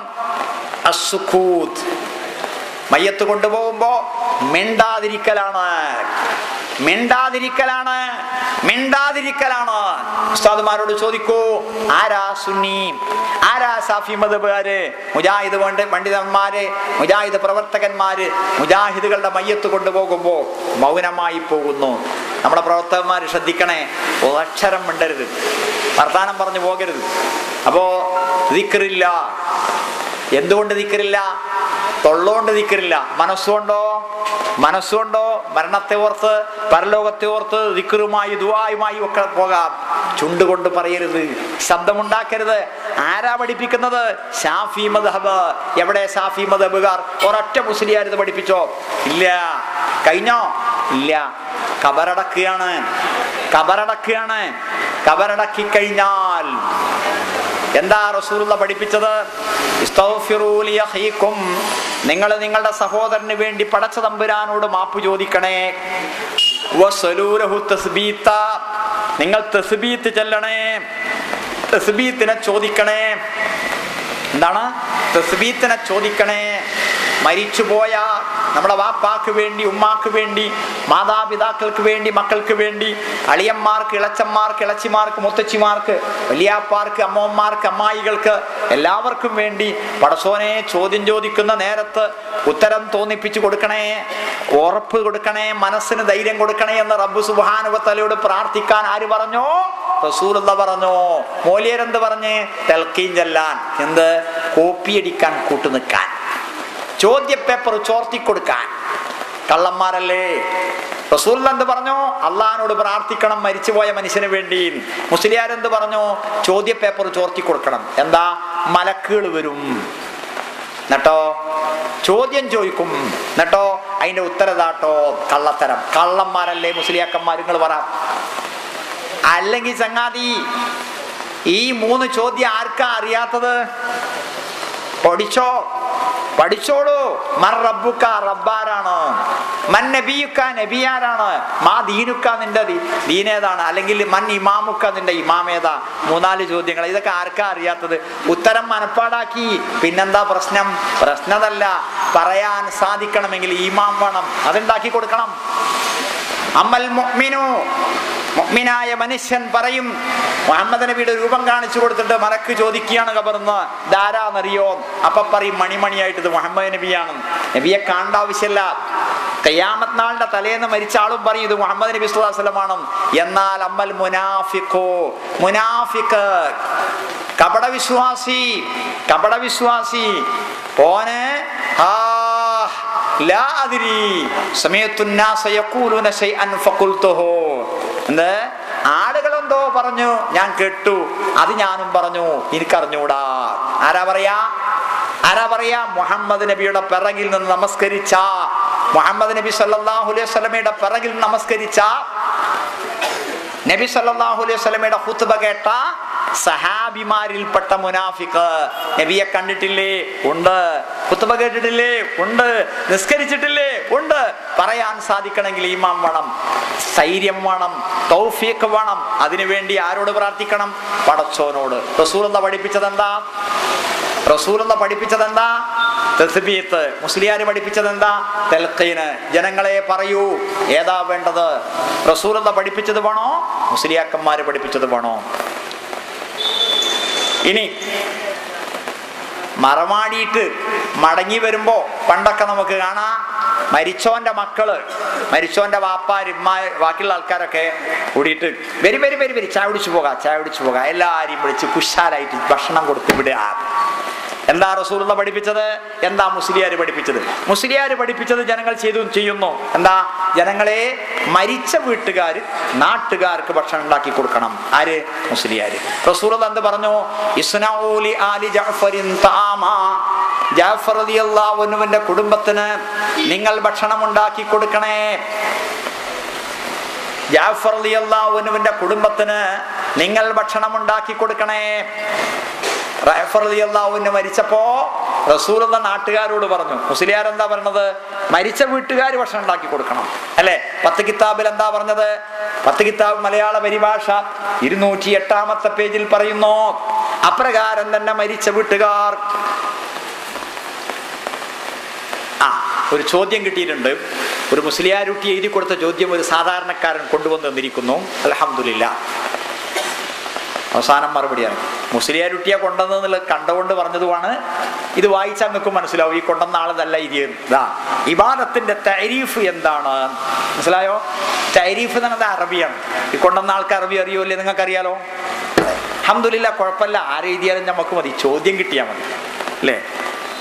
അസുഖൂത്ത് മയ്യത്ത് കൊണ്ടുപോകുമ്പോ മിണ്ടാതിരിക്കലാണ് മിണ്ടാതിരിക്കലാണ് മിണ്ടാതിരിക്കലാണ് ഉസ്താദുമാരോട് ചോദിക്കൂ ആരാ സുന്നി ആരാ സാഫി മതബുകാര് മുജാഹിദ് പണ്ട് പണ്ഡിതന്മാര് മുജാഹിദ് പ്രവർത്തകന്മാര് മുജാഹിദുകളുടെ മയ്യത്ത് കൊണ്ടുപോകുമ്പോ മൗനമായി പോകുന്നു നമ്മുടെ പ്രവർത്തകന്മാര് ശ്രദ്ധിക്കണേ അക്ഷരം മിണ്ടരുത് വർത്താനം പറഞ്ഞു പോകരുത് അപ്പോ ദിക്റില്ല എന്തുകൊണ്ട് ദിക്കറില്ല തൊള്ളോണ്ട് ദിക്കറില്ല മനസ്സുകൊണ്ടോ മനസ്സുകൊണ്ടോ മരണത്തെ ഓർത്ത് പരലോകത്തെ ഓർത്ത് ദിക്കറുമായി ദുവായുമായി ഒക്കെ പോകാം ചുണ്ടുകൊണ്ട് പറയരുത് ശബ്ദമുണ്ടാക്കരുത് ആരാ പഠിപ്പിക്കുന്നത് ഷാഫി മദ്ഹബ് എവിടെ ഷാഫി മദ്ഹബുകാർ ഒരൊറ്റ മുസ്ലിയാർ ഇത് പഠിപ്പിച്ചോ ഇല്ല കഴിഞ്ഞോ ഇല്ല കബറടക്കുകയാണ് കബറടക്കുകയാണ് കബറടക്കി കഴിഞ്ഞാൽ എന്താ റസൂലുള്ള പഠിപ്പിച്ചത് ഇസ്തഗ്ഫിറൂ ലിയഖീക്കും. നിങ്ങൾ നിങ്ങളുടെ സഹോദരന് വേണ്ടി പടച്ച തമ്പുരാനോട് മാപ്പ് ചോദിക്കണേ വസ്സലൂ ലഹു തസ്ബീത്ത. നിങ്ങൾ തസ്ബീത്ത് ചെല്ലണേ തസ്ബീത്തിനെ ചോദിക്കണേ എന്താണ് തസ്ബീത്തിനെ ചോദിക്കണേ മരിച്ചുപോയ നമ്മുടെ വാപ്പാക്ക് വേണ്ടി ഉമ്മാക്ക് വേണ്ടി മാതാപിതാക്കൾക്ക് വേണ്ടി മക്കൾക്ക് വേണ്ടി അളിയന്മാർക്ക് ഇളച്ചന്മാർക്ക് ഇളച്ചിമാർക്ക് മുത്തച്ചിമാർക്ക് വലിയാപ്പാർക്ക് അമ്മമാർക്ക് അമ്മായികൾക്ക് എല്ലാവർക്കും വേണ്ടി പടസോനെ ചോദ്യം ചോദിക്കുന്ന നേരത്ത് ഉത്തരം തോന്നിപ്പിച്ചു കൊടുക്കണേ ഉറപ്പ് കൊടുക്കണേ മനസ്സിന് ധൈര്യം കൊടുക്കണേ എന്ന് റബ്ബു സുബാനുവത്തലയോട് പ്രാർത്ഥിക്കാൻ ആര് പറഞ്ഞോ റസൂലുള്ള പറഞ്ഞു മോലിയരെന്ത് പറഞ്ഞ് തെൽക്കീൻ ചെല്ലാൻ എന്ത് കോപ്പിയടിക്കാൻ കൂട്ടുനിൽക്കാൻ ചോദ്യ പേപ്പർ ചോർത്തി കൊടുക്കാൻ കള്ളന്മാരല്ലേ റസൂൽ എന്ത് പറഞ്ഞു അള്ളഹാനോട് പ്രാർത്ഥിക്കണം മരിച്ചുപോയ മനുഷ്യന് വേണ്ടി മുസ്ലിയാരെന്ത് പറഞ്ഞു ചോദ്യ പേപ്പർ ചോർത്തി കൊടുക്കണം എന്താ മലക്കുകൾ വരും എന്നിട്ടോ ചോദ്യം ചോദിക്കും എന്നിട്ടോ അതിന്റെ ഉത്തരതാട്ടോ കള്ളത്തരം കള്ളന്മാരല്ലേ മുസ്ലിയാക്കന്മാർ നിങ്ങൾ പറ അല്ലെങ്കിൽ ചങ്ങാതി ഈ മൂന്ന് ചോദ്യം ആർക്കാ അറിയാത്തത് പഠിച്ചോ പഠിച്ചോളൂ മർ റബ്ബുക്ക റബ്ബാരാണ് മൻ നബിയുക്ക നബിയാരാണ് മാ ദീനുക്ക നിന്റെ ദീ- ദീനേതാണ് അല്ലെങ്കിൽ മൻ ഇമാമുക്ക നിന്റെ ഇമാമേതാ മൂന്നാല് ചോദ്യങ്ങൾ ഇതൊക്കെ ആർക്കാ അറിയാത്തത് ഉത്തരം മനപ്പാടാക്കി പിന്നെന്താ പ്രശ്നം പ്രശ്നമല്ല പറയാൻ സാധിക്കണമെങ്കിൽ ഈമാം വേണം അതുണ്ടാക്കി കൊടുക്കണം അമ്മൽ മുഅ്മിനു മുഅ്മിനായ മനുഷ്യൻ പറയും മുഹമ്മദ് നബിയുടെ രൂപം കാണിച്ചു കൊടുത്തിട്ട് മലക്ക് ചോദിക്കുകയാണ് കബർന്ന് ധാരാന്നറിയോ അപ്പൊ പറയും മണിമണിയായിട്ട് ഇത് മുഹമ്മദ് നബിയാണ് നബിയെ കാണേണ്ട ആവശ്യമില്ല കയ്യാമത്ത് നാളിന്റെ തലേന്ന് മരിച്ച ആളും പറയും ഇത് മുഹമ്മദ് നബി സ്വല്ലല്ലാഹു അലൈഹി വസല്ലമാണ് എന്നാൽ അമ്മൽ മുനാഫിഖോ മുനാഫിഖ് കപടവിശ്വാസി കപടവിശ്വാസി ഓന് ആ ലാ അദ്രി സമയത്തു الناس يقولون شيئا فقلته എന്ത് ആളുകളെന്തോ പറഞ്ഞു ഞാൻ കേട്ടു അത് ഞാനും പറഞ്ഞു എനിക്കറിഞ്ഞൂടാ ആരാ പറയാ ആരാ പറയാ മുഹമ്മദ് നബിയുടെ പിറകിൽ നിന്ന് നമസ്കരിച്ച മുഹമ്മദ് നബി സല്ലല്ലാഹു അലൈഹി വസല്ലമയുടെ പിറകിൽ നമസ്കരിച്ച നബി സല്ലല്ലാഹു അലൈഹി വസല്ലമയുടെ ഖുത്ബ കേട്ട സഹാബിമാരിൽപ്പെട്ട മുനാഫിക്ക് നബിയെ കണ്ടിട്ടില്ലേ ഉണ്ട് ഖുത്ബ കേട്ടിട്ടില്ലേ ഉണ്ട് നിസ്കരിച്ചിട്ടില്ലേ ഉണ്ട് പറയാൻ സാധിക്കണമെങ്കിൽ ഈമാൻ വേണം സ്ഥൈര്യം വേണം തൗഫീഖ് വേണം അതിനുവേണ്ടി ആരോട് പ്രാർത്ഥിക്കണം പടച്ചോനോട് റസൂലുള്ള പഠിപ്പിച്ചത് എന്താ റസൂലുള്ള പഠിപ്പിച്ചത് എന്താ തസ്ബീത്ത് മുസ്ലിയാര് പഠിപ്പിച്ചത് എന്താ തെൽക്കീന് ജനങ്ങളെ പറയൂ ഏതാ വേണ്ടത് റസൂലുള്ള പഠിപ്പിച്ചത് വേണോ മുസ്ലിയാക്കന്മാര് പഠിപ്പിച്ചത് വേണോ ഇനി മറമാടിയിട്ട് മടങ്ങി വരുമ്പോ പണ്ടൊക്കെ നമുക്ക് കാണാം മരിച്ചോന്റെ മക്കള് മരിച്ചോന്റെ വാപ്പാര് ഉമ്മ ബാക്കിയുള്ള ആൾക്കാരൊക്കെ കൂടിയിട്ട് വരി വരി വരി വരി ചായ കുടിച്ചു പോകാം ചായ കുടിച്ചു പോകാം എല്ലാരെയും വിളിച്ച് കുശാലായിട്ട് ഭക്ഷണം കൊടുത്ത് വിടുക എന്താ റസൂലുള്ള പഠിപ്പിച്ചത് എന്താ മുസ്ലിയാര് പഠിപ്പിച്ചത് മുസ്ലിയാര് പഠിപ്പിച്ചത് ജനങ്ങൾ ചെയ്തു ചെയ്യുന്നു എന്താ ജനങ്ങളെ മരിച്ച വീട്ടുകാർ നാട്ടുകാർക്ക് ഭക്ഷണം ഉണ്ടാക്കി കൊടുക്കണം ആര് മുസ്ലിയാര് റസൂലുള്ള എന്ത് പറഞ്ഞു ഇസ്നഊലി ആലി ജഅഫറിൻ തആമ ജാഫർ റളിയല്ലാഹുവിന്റെ കുടുംബത്തിന് നിങ്ങൾ ഭക്ഷണം ഉണ്ടാക്കി കൊടുക്കണേ ജാഫർ റളിയല്ലാഹുവിന്റെ കുടുംബത്തിന് നിങ്ങൾ ഭക്ഷണം ഉണ്ടാക്കി കൊടുക്കണേ റഫർ അള്ളാഹുവിന് മരിച്ചപ്പോ റസൂൽ എന്ന നാട്ടുകാരോട് പറഞ്ഞു മുസ്ലിയാർ എന്താ പറഞ്ഞത് മരിച്ച വീട്ടുകാർ ഭക്ഷണം ഉണ്ടാക്കി കൊടുക്കണം അല്ലെ പത്ത് കിതാബിൽ എന്താ പറഞ്ഞത് പത്ത് കിതാബ് മലയാള പരിഭാഷ ഇരുന്നൂറ്റി എട്ടാമത്തെ പേജിൽ പറയുന്നു അപ്രകാരം തന്നെ മരിച്ച വീട്ടുകാർ ആ ഒരു ചോദ്യം കിട്ടിയിട്ടുണ്ട് ഒരു മുസ്ലിയാരുട്ടി എഴുതി കൊടുത്ത ചോദ്യം ഒരു സാധാരണക്കാരൻ കൊണ്ടുവന്ന് തന്നിരിക്കുന്നു അലഹമില്ല അവസാനം മറുപടിയാണ് മുസ്ലിയാരുട്ടിയെ കൊണ്ടുവന്നുള്ള കണ്ടുകൊണ്ട് പറഞ്ഞതുമാണ് ഇത് വായിച്ചാൽ നിങ്ങൾക്ക് മനസ്സിലാവും ഈ കൊണ്ടുവന്ന ആളതല്ല ഇത് ഇതാ ഇബാദത്തിന്റെ തരീഫ് എന്താണ് മനസ്സിലായോ തരീഫ് എന്ന് പറഞ്ഞത് അറബിയാണ് ഈ കൊണ്ടുവന്ന ആൾക്ക് അറബി അറിയോ ഇല്ലേ നിങ്ങൾക്ക് അറിയാലോ അഹമ്മദില്ല കുഴപ്പമില്ല ആരെ എഴുതിയാലും നമുക്ക് മതി ചോദ്യം കിട്ടിയാൽ മതി അല്ലേ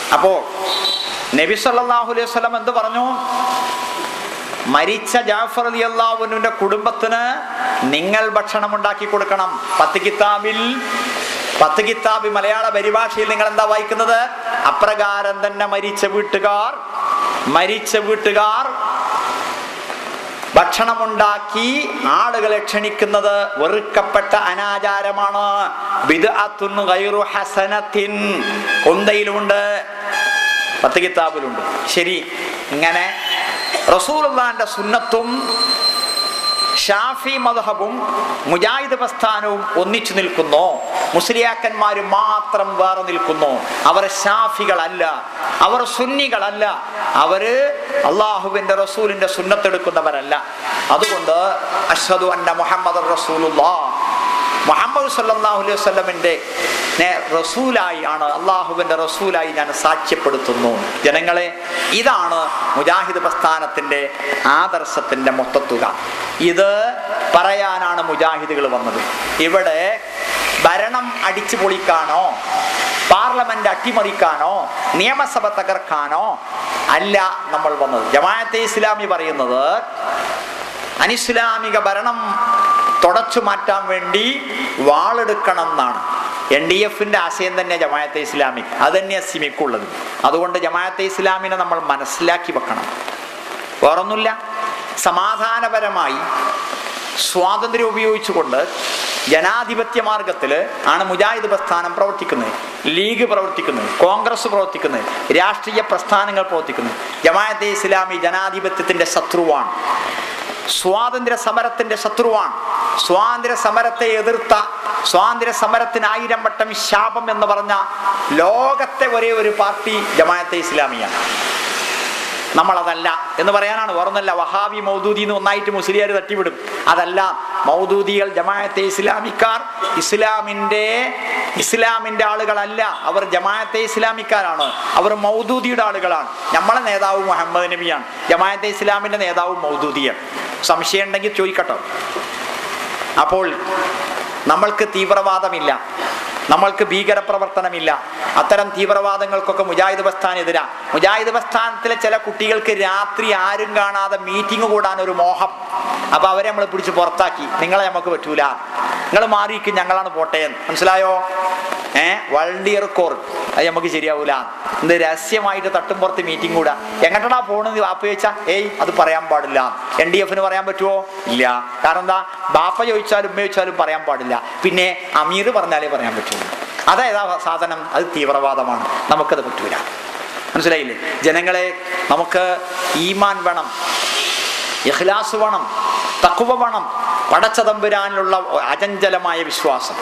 അപ്പോ നബി സല്ലല്ലാഹു അലൈഹി വസല്ലം എന്ത് പറഞ്ഞു മരിച്ച ജാഫർ അലി അള്ളാഹുവിന്റെ കുടുംബത്തിന് നിങ്ങൾ ഭക്ഷണം ഉണ്ടാക്കി കൊടുക്കണം പത്ത് കിതാബിൽ പത്ത് കിതാബ് മലയാള പരിഭാഷയിൽ നിങ്ങൾ എന്താ വായിക്കുന്നത് അപ്രകാരം തന്നെ മരിച്ച വീട്ടുകാർ മരിച്ച വീട്ടുകാർ ഭക്ഷണമുണ്ടാക്കി ആളുകളെ ക്ഷണിക്കുന്നത് വെറുക്കപ്പെട്ട അനാചാരമാണ് ബിദ്അത്തുൻ ഗൈറു ഹസനത്തിൻ കൊന്തയിലുമുണ്ട് പത്ത് കിതാബിലുണ്ട് ശരി ഇങ്ങനെ റസൂലുള്ളാന്റെ സുന്നത്തും ഷാഫി മദ്ഹബും മുജാഹിദ് പ്രസ്ഥാനവും ഒന്നിച്ചു നിൽക്കുന്നു മുസ്ലിയാക്കന്മാർ മാത്രം വേറെ നിൽക്കുന്നു അവർ ഷാഫികളല്ല അവർ സുന്നികളല്ല അവര് അള്ളാഹുവിന്റെ റസൂലിന്റെ സുന്നത്തെടുക്കുന്നവരല്ല അതുകൊണ്ട് അഷ്ഹദു അന്ന മുഹമ്മദ് റസൂലുള്ളാ മുഹമ്മദ് സല്ലല്ലാഹു അലൈഹി വസല്ലമിന്റെ നേ- റസൂലായി ആണ് അള്ളാഹുവിന്റെ റസൂലായി ഞാൻ സാക്ഷ്യപ്പെടുത്തുന്നു ജനങ്ങളെ ഇതാണ് മുജാഹിദ് പ്രസ്ഥാനത്തിന്റെ ആദർശത്തിന്റെ മൊത്തത്തുക ഇത് പറയാനാണ് മുജാഹിദുകൾ വന്നത് ഇവിടെ ഭരണം അടിച്ചു പൊളിക്കാനോ പാർലമെന്റ് അട്ടിമറിക്കാനോ നിയമസഭ തകർക്കാനോ അല്ല നമ്മൾ വന്നത് ജമാഅത്തെ ഇസ്ലാമി പറയുന്നത് അനിസ്ലാമിക ഭരണം തുടച്ചു മാറ്റാൻ വേണ്ടി വാളെടുക്കണം എന്നാണ് എൻ ഡി എഫിന്റെ ആശയം തന്നെ ജമാഅത്തെ ഇസ്ലാമി അത് തന്നെയാണ് സിമിക്കുള്ളത് അതുകൊണ്ട് ജമാഅത്തെ ഇസ്ലാമിനെ നമ്മൾ മനസ്സിലാക്കി വെക്കണം വേറൊന്നുമില്ല സമാധാനപരമായി സ്വാതന്ത്ര്യം ഉപയോഗിച്ചുകൊണ്ട് ജനാധിപത്യ മാർഗത്തിൽ ആണ് മുജാഹിദ് പ്രസ്ഥാനം പ്രവർത്തിക്കുന്നത് ലീഗ് പ്രവർത്തിക്കുന്നത് കോൺഗ്രസ് പ്രവർത്തിക്കുന്നത് രാഷ്ട്രീയ പ്രസ്ഥാനങ്ങൾ പ്രവർത്തിക്കുന്നത് ജമാഅത്തെ ഇസ്ലാമി ജനാധിപത്യത്തിന്റെ ശത്രുവാണ് സ്വാതന്ത്ര്യ സമരത്തിന്റെ ശത്രുവാണ് സ്വാതന്ത്ര്യ സമരത്തെ എതിർത്ത സ്വാതന്ത്ര്യ സമരത്തിന് ആയിരം വട്ടം ശാപം എന്ന് പറഞ്ഞ ലോകത്തെ ഒരേ ഒരു പാർട്ടി ജമാഅത്തെ ഇസ്ലാമിയാണ് നമ്മളതല്ല എന്ന് പറയാനാണ് വേറൊന്നല്ല വഹാബി മൗദൂദി എന്ന് ഒന്നായിട്ട് മുസ്ലിയാർ തട്ടിവിടും അതല്ല മൗദൂദികൾ ജമാഅത്തെ ഇസ്ലാമിക്കാർ ഇസ്ലാമിന്റെ ഇസ്ലാമിന്റെ ആളുകളല്ല അവർ ജമാഅത്തെ ഇസ്ലാമിക്കാരാണ് അവർ മൗദൂദിയുടെ ആളുകളാണ് നമ്മളെ നേതാവ് മുഹമ്മദ് നബിയാണ് ജമാഅത്തെ ഇസ്ലാമിന്റെ നേതാവ് മൗദൂദിയാണ് സംശയം ഉണ്ടെങ്കിൽ ചോദിക്കട്ടോ അപ്പോൾ നമ്മൾക്ക് തീവ്രവാദമില്ല നമ്മൾക്ക് ഭീകരപ്രവർത്തനമില്ല അത്തരം തീവ്രവാദങ്ങൾക്കൊക്കെ മുജാഹിദ് പ്രസ്ഥാനം എതിരാ മുജാഹിദ് പ്രസ്ഥാനത്തിലെ ചില കുട്ടികൾക്ക് രാത്രി ആരും കാണാതെ മീറ്റിംഗ് കൂടാൻ ഒരു മോഹം അപ്പൊ അവരെ നമ്മൾ പിടിച്ച് പുറത്താക്കി നിങ്ങളെ നമുക്ക് പറ്റൂല നിങ്ങൾ മാറിയിരിക്കും ഞങ്ങളാണ് പോട്ടെ മനസ്സിലായോ ഏ വൾഡിയർ കോർ അത് നമുക്ക് ശരിയാവൂല എന്ത് രഹസ്യമായിട്ട് തട്ടും പുറത്ത് മീറ്റിംഗ് കൂടാ എങ്ങോട്ടാ പോണെന്ന് ബാപ്പ ചോദിച്ചാ ഏയ് അത് പറയാൻ പാടില്ല എൻ ഡി എഫിന് പറയാൻ പറ്റുമോ ഇല്ല കാരണം എന്താ ബാപ്പ ചോദിച്ചാലും ഉമ്മ ചോദിച്ചാലും പറയാൻ പാടില്ല പിന്നെ അമീർ പറഞ്ഞാലേ പറയാൻ പറ്റുള്ളൂ അതേതാ സാധനം അത് തീവ്രവാദമാണ് നമുക്കത് പറ്റൂല മനസ്സിലായില്ലേ ജനങ്ങളെ നമുക്ക് ഈമാൻ വേണം ഇഖ്ലാസ് വേണം തക്കുവ വേണം പടച്ചതമ്പുരാനിലുള്ള അചഞ്ചലമായ വിശ്വാസം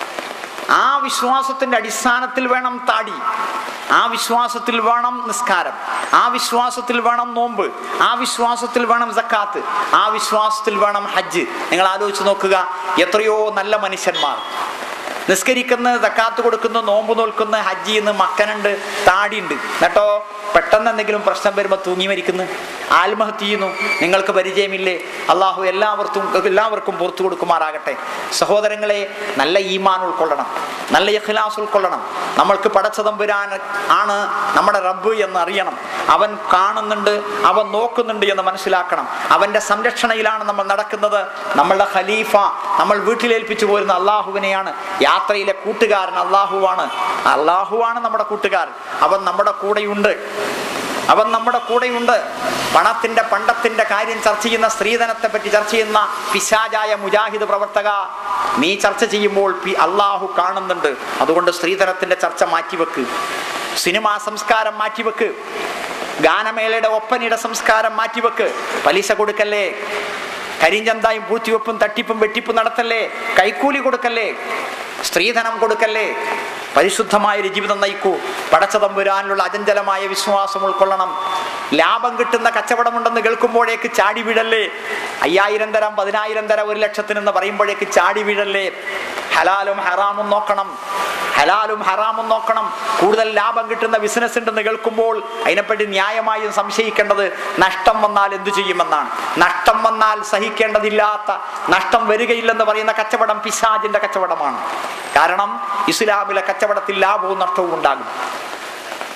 ആ വിശ്വാസത്തിന്റെ അടിസ്ഥാനത്തിൽ വേണം താടി ആ വിശ്വാസത്തിൽ വേണം നിസ്കാരം ആ വിശ്വാസത്തിൽ വേണം നോമ്പ് ആ വിശ്വാസത്തിൽ വേണം സക്കാത്ത് ആ വിശ്വാസത്തിൽ വേണം ഹജ്ജ് നിങ്ങൾ ആലോചിച്ച് നോക്കുക എത്രയോ നല്ല മനുഷ്യന്മാർ നിസ്കരിക്കുന്ന സക്കാത്ത് കൊടുക്കുന്നു നോമ്പ് നോൽക്കുന്നു ഹജ്ജ് ചെയ്യുന്നു മക്കനുണ്ട് താടിയുണ്ട് എന്നിട്ടോ പെട്ടെന്ന് എന്തെങ്കിലും പ്രശ്നം വരുമ്പോൾ തൂങ്ങി മരിക്കുന്നു ആത്മഹത്യ ചെയ്യുന്നു നിങ്ങൾക്ക് പരിചയമില്ലേ അള്ളാഹു എല്ലാവർക്കും എല്ലാവർക്കും പുറത്തു കൊടുക്കുമാറാകട്ടെ സഹോദരങ്ങളെ നല്ല ഈമാൻ ഉൾക്കൊള്ളണം നല്ല ഇഖ്ലാസ് ഉൾക്കൊള്ളണം നമ്മൾക്ക് പടച്ചതമ്പുരാൻ ആണ് നമ്മുടെ റബ്ബ് എന്ന് അറിയണം അവൻ കാണുന്നുണ്ട് അവൻ നോക്കുന്നുണ്ട് എന്ന് മനസ്സിലാക്കണം അവന്റെ സംരക്ഷണയിലാണ് നമ്മൾ നടക്കുന്നത് നമ്മളുടെ ഖലീഫ നമ്മൾ വീട്ടിലേൽപ്പിച്ചു പോരുന്ന അള്ളാഹുവിനെയാണ് യാത്രയിലെ കൂട്ടുകാരൻ അള്ളാഹുവാണ് അള്ളാഹുവാണ് നമ്മുടെ കൂട്ടുകാരൻ അവൻ നമ്മുടെ കൂടെയുണ്ട് അവൻ നമ്മുടെ കൂടെയുണ്ട് പണത്തിന്റെ പണ്ടത്തിന്റെ കാര്യം ചർച്ച ചെയ്യുന്ന സ്ത്രീധനത്തെ പറ്റി ചർച്ച ചെയ്യുന്ന പിശാചായ മുജാഹിദ് പ്രവർത്തക നീ ചർച്ച ചെയ്യുമ്പോൾ പി- അള്ളാഹു കാണുന്നുണ്ട് അതുകൊണ്ട് സ്ത്രീധനത്തിന്റെ ചർച്ച മാറ്റിവെക്ക് സിനിമാ സംസ്കാരം മാറ്റിവെക്ക് ഗാനമേളയുടെ ഒപ്പനയുടെ സംസ്കാരം മാറ്റിവെക്ക് പലിശ കൊടുക്കല്ലേ കരിഞ്ചന്തായും പൂഴ്ത്തിവെപ്പും തട്ടിപ്പും വെട്ടിപ്പും നടത്തല്ലേ കൈക്കൂലി കൊടുക്കല്ലേ സ്ത്രീധനം കൊടുക്കല്ലേ പരിശുദ്ധമായ ഒരു ജീവിതം നയിക്കൂ പടച്ചതമ്പുരാനിലുള്ള അചഞ്ചലമായ വിശ്വാസം ഉൾക്കൊള്ളണം ലാഭം കിട്ടുന്ന കച്ചവടമുണ്ടെന്ന് കേൾക്കുമ്പോഴേക്ക് ചാടി വീഴല്ലേ അയ്യായിരം തരം പതിനായിരം തരം ഒരു ലക്ഷത്തിനെന്ന് പറയുമ്പോഴേക്ക് ചാടി വീഴല്ലേ ഹലാലും ഹറാമും നോക്കണം ഹലാലും ഹറാമും നോക്കണം കൂടുതൽ ലാഭം കിട്ടുന്ന ബിസിനസ് ഉണ്ടെന്ന് കേൾക്കുമ്പോൾ അതിനെപ്പറ്റി ന്യായമായും സംശയിക്കേണ്ടത് നഷ്ടം വന്നാൽ എന്തു ചെയ്യുമെന്നാണ് നഷ്ടം വന്നാൽ സഹിക്കേണ്ടതില്ലാത്ത നഷ്ടം വരികയില്ലെന്ന് പറയുന്ന കച്ചവടം പിശാജിന്റെ കച്ചവടമാണ് കാരണം ഇസ്ലാമിലെ കച്ചവടത്തിൽ ലാഭവും നഷ്ടവും ഉണ്ടാകും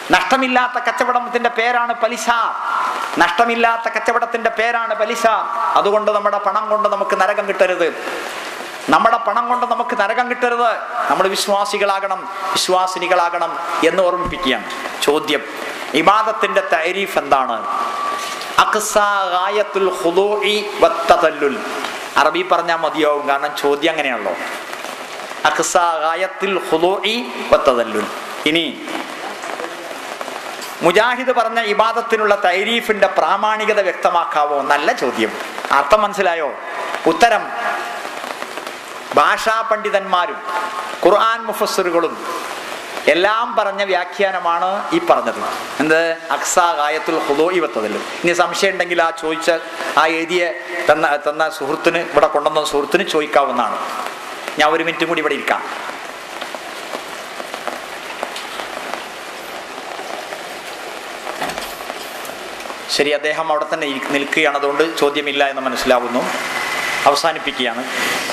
നഷ്ടമില്ലാത്ത കച്ചവടത്തിന്റെ പേരാണ് പലിശ നഷ്ടമില്ലാത്ത കച്ചവടത്തിന്റെ പേരാണ് പലിശ അതുകൊണ്ട് നമ്മുടെ പണം കൊണ്ട് നമുക്ക് നരകം കിട്ടരുത് നമ്മുടെ പണം കൊണ്ട് നമുക്ക് നരകം കിട്ടരുത് നമ്മൾ വിശ്വാസികളാകണം വിശ്വാസിനികളാകണം എന്ന് ഓർമ്മിപ്പിക്കുകയാണ് ചോദ്യം ഇബാദത്തിന്റെ തൈരീഫ് എന്താണ് അഖ്സാ ഗായത്തുൽ ഖുദൂഇ വത്തദല്ലുൽ. അറബി പറഞ്ഞാൽ മതിയാവും കാരണം ചോദ്യം അങ്ങനെയാണല്ലോ അഖ്സാ ഗായത്തുൽ ഖുദൂഇ വത്തദല്ലുൽ. ഇനി മുജാഹിദ് പറഞ്ഞ ഇബാദത്തിനുള്ള തൈരീഫിന്റെ പ്രാമാണികത വ്യക്തമാക്കാവോ നല്ല ചോദ്യം അർത്ഥം മനസ്സിലായോ ഉത്തരം ഭാഷാ പണ്ഡിതന്മാരും ഖുർആൻ മുഫസ്സിറുകളും എല്ലാം പറഞ്ഞ വ്യാഖ്യാനമാണ് ഈ പറഞ്ഞത് എന്ത് അക്സ ഗായത്തുൽ ഹുദോയി വത്തതല്ലോ ഇനി സംശയം ഉണ്ടെങ്കിൽ ആ ചോദിച്ച ആ എഴുതിയ തന്ന തന്ന സുഹൃത്തിന് ഇവിടെ കൊണ്ടുവന്ന സുഹൃത്തിന് ചോദിക്കാവുന്നതാണ് ഞാൻ ഒരു മിനിറ്റും കൂടി ഇവിടെ ഇരിക്കാം ശരി അദ്ദേഹം അവിടെ തന്നെ ഇരി- നിൽക്കുകയാണ് അതുകൊണ്ട് ചോദ്യമില്ല എന്ന് മനസ്സിലാവുന്നു അവസാനിപ്പിക്കുകയാണ്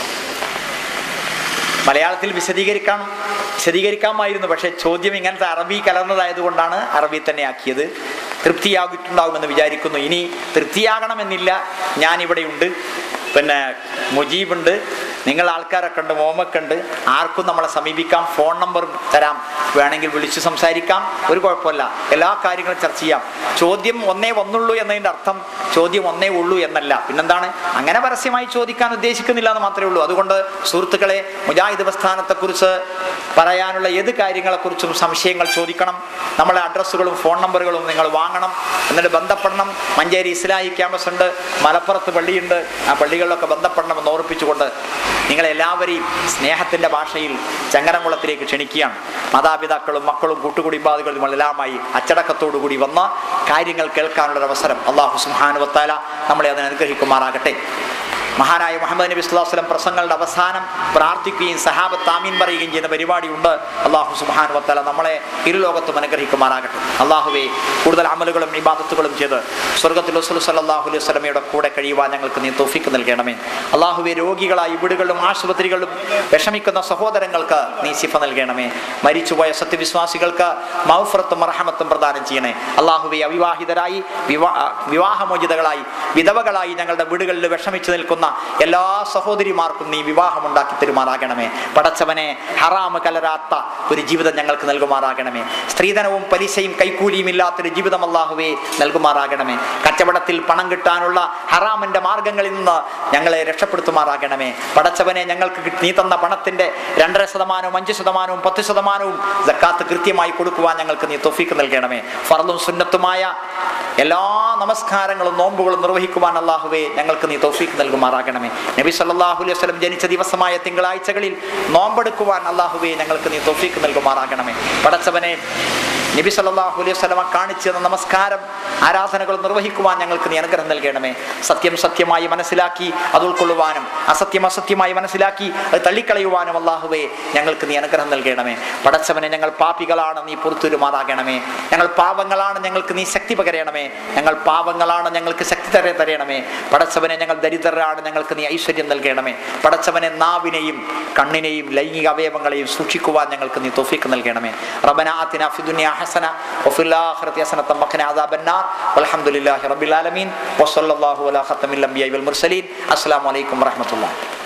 മലയാളത്തിൽ വിശദീകരിക്കാൻ വിശദീകരിക്കാമായിരുന്നു പക്ഷേ ചോദ്യം ഇങ്ങനത്തെ അറബി കലർന്നതായതുകൊണ്ടാണ് അറബി തന്നെ ആക്കിയത് തൃപ്തിയാകിയിട്ടുണ്ടാവുമെന്ന് വിചാരിക്കുന്നു ഇനി തൃപ്തിയാകണമെന്നില്ല ഞാൻ ഇവിടെയുണ്ട് പിന്നെ മുജീബുണ്ട് നിങ്ങൾ ആൾക്കാരൊക്കെ ഉണ്ട് മോമൊക്കെ ഉണ്ട് ആർക്കും നമ്മളെ സമീപിക്കാം ഫോൺ നമ്പർ തരാം വേണമെങ്കിൽ വിളിച്ച് സംസാരിക്കാം ഒരു കുഴപ്പമില്ല എല്ലാ കാര്യങ്ങളും ചർച്ച ചെയ്യാം ചോദ്യം ഒന്നേ വന്നുള്ളൂ എന്നതിൻ്റെ അർത്ഥം ചോദ്യം ഒന്നേ ഉള്ളൂ എന്നല്ല പിന്നെന്താണ് അങ്ങനെ പരസ്യമായി ചോദിക്കാൻ ഉദ്ദേശിക്കുന്നില്ല എന്ന് മാത്രമേ ഉള്ളൂ അതുകൊണ്ട് സുഹൃത്തുക്കളെ മുജാഹിദ് പ്രസ്ഥാനത്തെക്കുറിച്ച് പറയാനുള്ള ഏത് കാര്യങ്ങളെക്കുറിച്ചും സംശയങ്ങൾ ചോദിക്കണം നമ്മളെ അഡ്രസ്സുകളും ഫോൺ നമ്പറുകളും നിങ്ങൾ വാങ്ങണം എന്നിട്ട് ബന്ധപ്പെടണം മഞ്ചേരി ഇസ്ലാഹി ക്യാമ്പസ് ഉണ്ട് മലപ്പുറത്ത് പള്ളിയുണ്ട് ആ പള്ളികളിലൊക്കെ ബന്ധപ്പെടണമെന്ന് ഓർപ്പിച്ചുകൊണ്ട് നിങ്ങളെല്ലാവരെയും സ്നേഹത്തിന്റെ ഭാഷയിൽ ചങ്ങരംകുളത്തിലേക്ക് ക്ഷണിക്കുകയാണ് മാതാപിതാക്കളും മക്കളും കൂട്ടുകുടുംബാദികളും എല്ലാമായി അച്ചടക്കത്തോടു കൂടി വന്ന കാര്യങ്ങൾ കേൾക്കാനുള്ള ഒരു അവസരം അള്ളാഹു സുഹാനുവത്താല നമ്മളെ അതിന് അനുഗ്രഹിക്കുമാറാകട്ടെ മഹാനായ മുഹമ്മദ് നബി സ്വല്ലല്ലാഹു അലൈഹി വസല്ലം പ്രസംഗങ്ങളുടെ അവസാനം പ്രാർത്ഥിക്കുകയും സഹാബത്ത് ആമീൻ പറയുകയും ചെയ്യുന്ന പരിപാടിയുണ്ട് അള്ളാഹു സുബ്ഹാനഹു വതആല നമ്മളെ ഇരുലോകത്തും അനുഗ്രഹിക്കുമാറാകട്ടെ അള്ളാഹുവെ കൂടുതൽ അമലുകളും ഇബാദത്തുകളും ചെയ്ത് സ്വർഗത്തിൽ റസൂൽ സല്ലല്ലാഹു അലൈഹി വസല്ലമയുടെ കൂടെ കഴിയുവാൻ ഞങ്ങൾക്ക് നീ തൗഫീക്ക് നൽകണമേ അള്ളാഹുവെ രോഗികളായി വീടുകളിലും ആശുപത്രികളിലും വിഷമിക്കുന്ന സഹോദരങ്ങൾക്ക് നീ സിഫ നൽകണമേ മരിച്ചുപോയ സത്യവിശ്വാസികൾക്ക് മൗഫറത്തും മർഹമത്തും പ്രദാനം ചെയ്യണേ അള്ളാഹുവെ അവിവാഹിതരായി വിവാ വിവാഹമോചിതകളായി വിധവകളായി ഞങ്ങളുടെ വീടുകളിൽ വിഷമിച്ചു നിൽക്കുന്ന എല്ലാ സഹോദരിമാർക്കും നീ വിവാഹം ഉണ്ടാക്കി തരുമാറാകണമേ പടച്ചവനെ ഹറാമ് കലരാത്ത ഒരു ജീവിതം ഞങ്ങൾക്ക് നൽകുമാറാകണമേ സ്ത്രീധനവും പലിശയും കൈക്കൂലിയും ഇല്ലാത്തൊരു ജീവിതം അള്ളാഹുവേ നൽകുമാറാകണമേ കച്ചവടത്തിൽ പണം കിട്ടാനുള്ള ഹറാമിന്റെ മാർഗങ്ങളിൽ നിന്ന് ഞങ്ങളെ രക്ഷപ്പെടുത്തുമാറാകണമേ പടച്ചവനെ ഞങ്ങൾക്ക് കിട്ടി- നീ തന്ന പണത്തിന്റെ രണ്ടര ശതമാനവും അഞ്ച് ശതമാനവും പത്ത് ശതമാനവും ജക്കാത്ത് കൃത്യമായി കൊടുക്കുവാൻ ഞങ്ങൾക്ക് നീ തൊഫീക്ക് നൽകണമേ ഫറലും സുന്നത്തുമായ എല്ലാ നമസ്കാരങ്ങളും നോമ്പുകളും നിർവഹിക്കുവാൻ അള്ളാഹുവേ ഞങ്ങൾക്ക് നീ തൗഫീക്ക് നൽകുമാറാകണമേ നബി സല്ലല്ലാഹു അലൈഹി വസല്ലം ജനിച്ച ദിവസമായ തിങ്കളാഴ്ചകളിൽ നോമ്പെടുക്കുവാൻ അള്ളാഹുവേ ഞങ്ങൾക്ക് നീ തൗഫീക്ക് നൽകുമാറാകണമേ പടച്ചവനെ നബി സല്ലല്ലാഹു അലൈഹി വസല്ലമ കാണിച്ചു തന്ന നമസ്കാരം ആരാധനകൾ നിർവഹിക്കുവാൻ ഞങ്ങൾക്ക് നീ അനുഗ്രഹം നൽകണമേ സത്യം സത്യമായി മനസ്സിലാക്കി അത് ഉൾക്കൊള്ളുവാനും അസത്യം അസത്യമായി മനസ്സിലാക്കി അത് തള്ളിക്കളയുവാനും അള്ളാഹുവേ ഞങ്ങൾക്ക് നീ അനുഗ്രഹം നൽകണമേ പടച്ചവനെ ഞങ്ങൾ പാപികളാണ് നീ പുറത്തുരുമാറാകണമേ ഞങ്ങൾ പാവങ്ങളാണ് ഞങ്ങൾക്ക് നീ ശക്തി പകരണമേ ഞങ്ങൾ പാവങ്ങളാണ് ഞങ്ങൾക്ക് ശക്തി തര തരണമേ പടച്ചവനെ ഞങ്ങൾ ദരിദ്രരാണ് ഞങ്ങൾക്ക് നീ ഐശ്വര്യം നൽകണമേ പടച്ചവനെ നാവിനെയും കണ്ണിനെയും ലൈംഗിക അവയവങ്ങളെയും സൂക്ഷിക്കുവാൻ ഞങ്ങൾക്ക് നീ തൊഫീക്ക് നൽകണമേ റബന ആതിന ഫി ദുനിയ ഹസന വഫിൽ ആഖിറതി ഹസനത വഖിന അദാബന്നാർ വൽഹംദുലില്ലാഹി റബ്ബിൽ ആലമീൻ വസല്ലല്ലാഹു അലാ ഖത്തമിൽ അംബിയാ വൽ മുർസലീൻ അസ്സലാമു അലൈക്കും വറഹ്മത്തുള്ളാഹി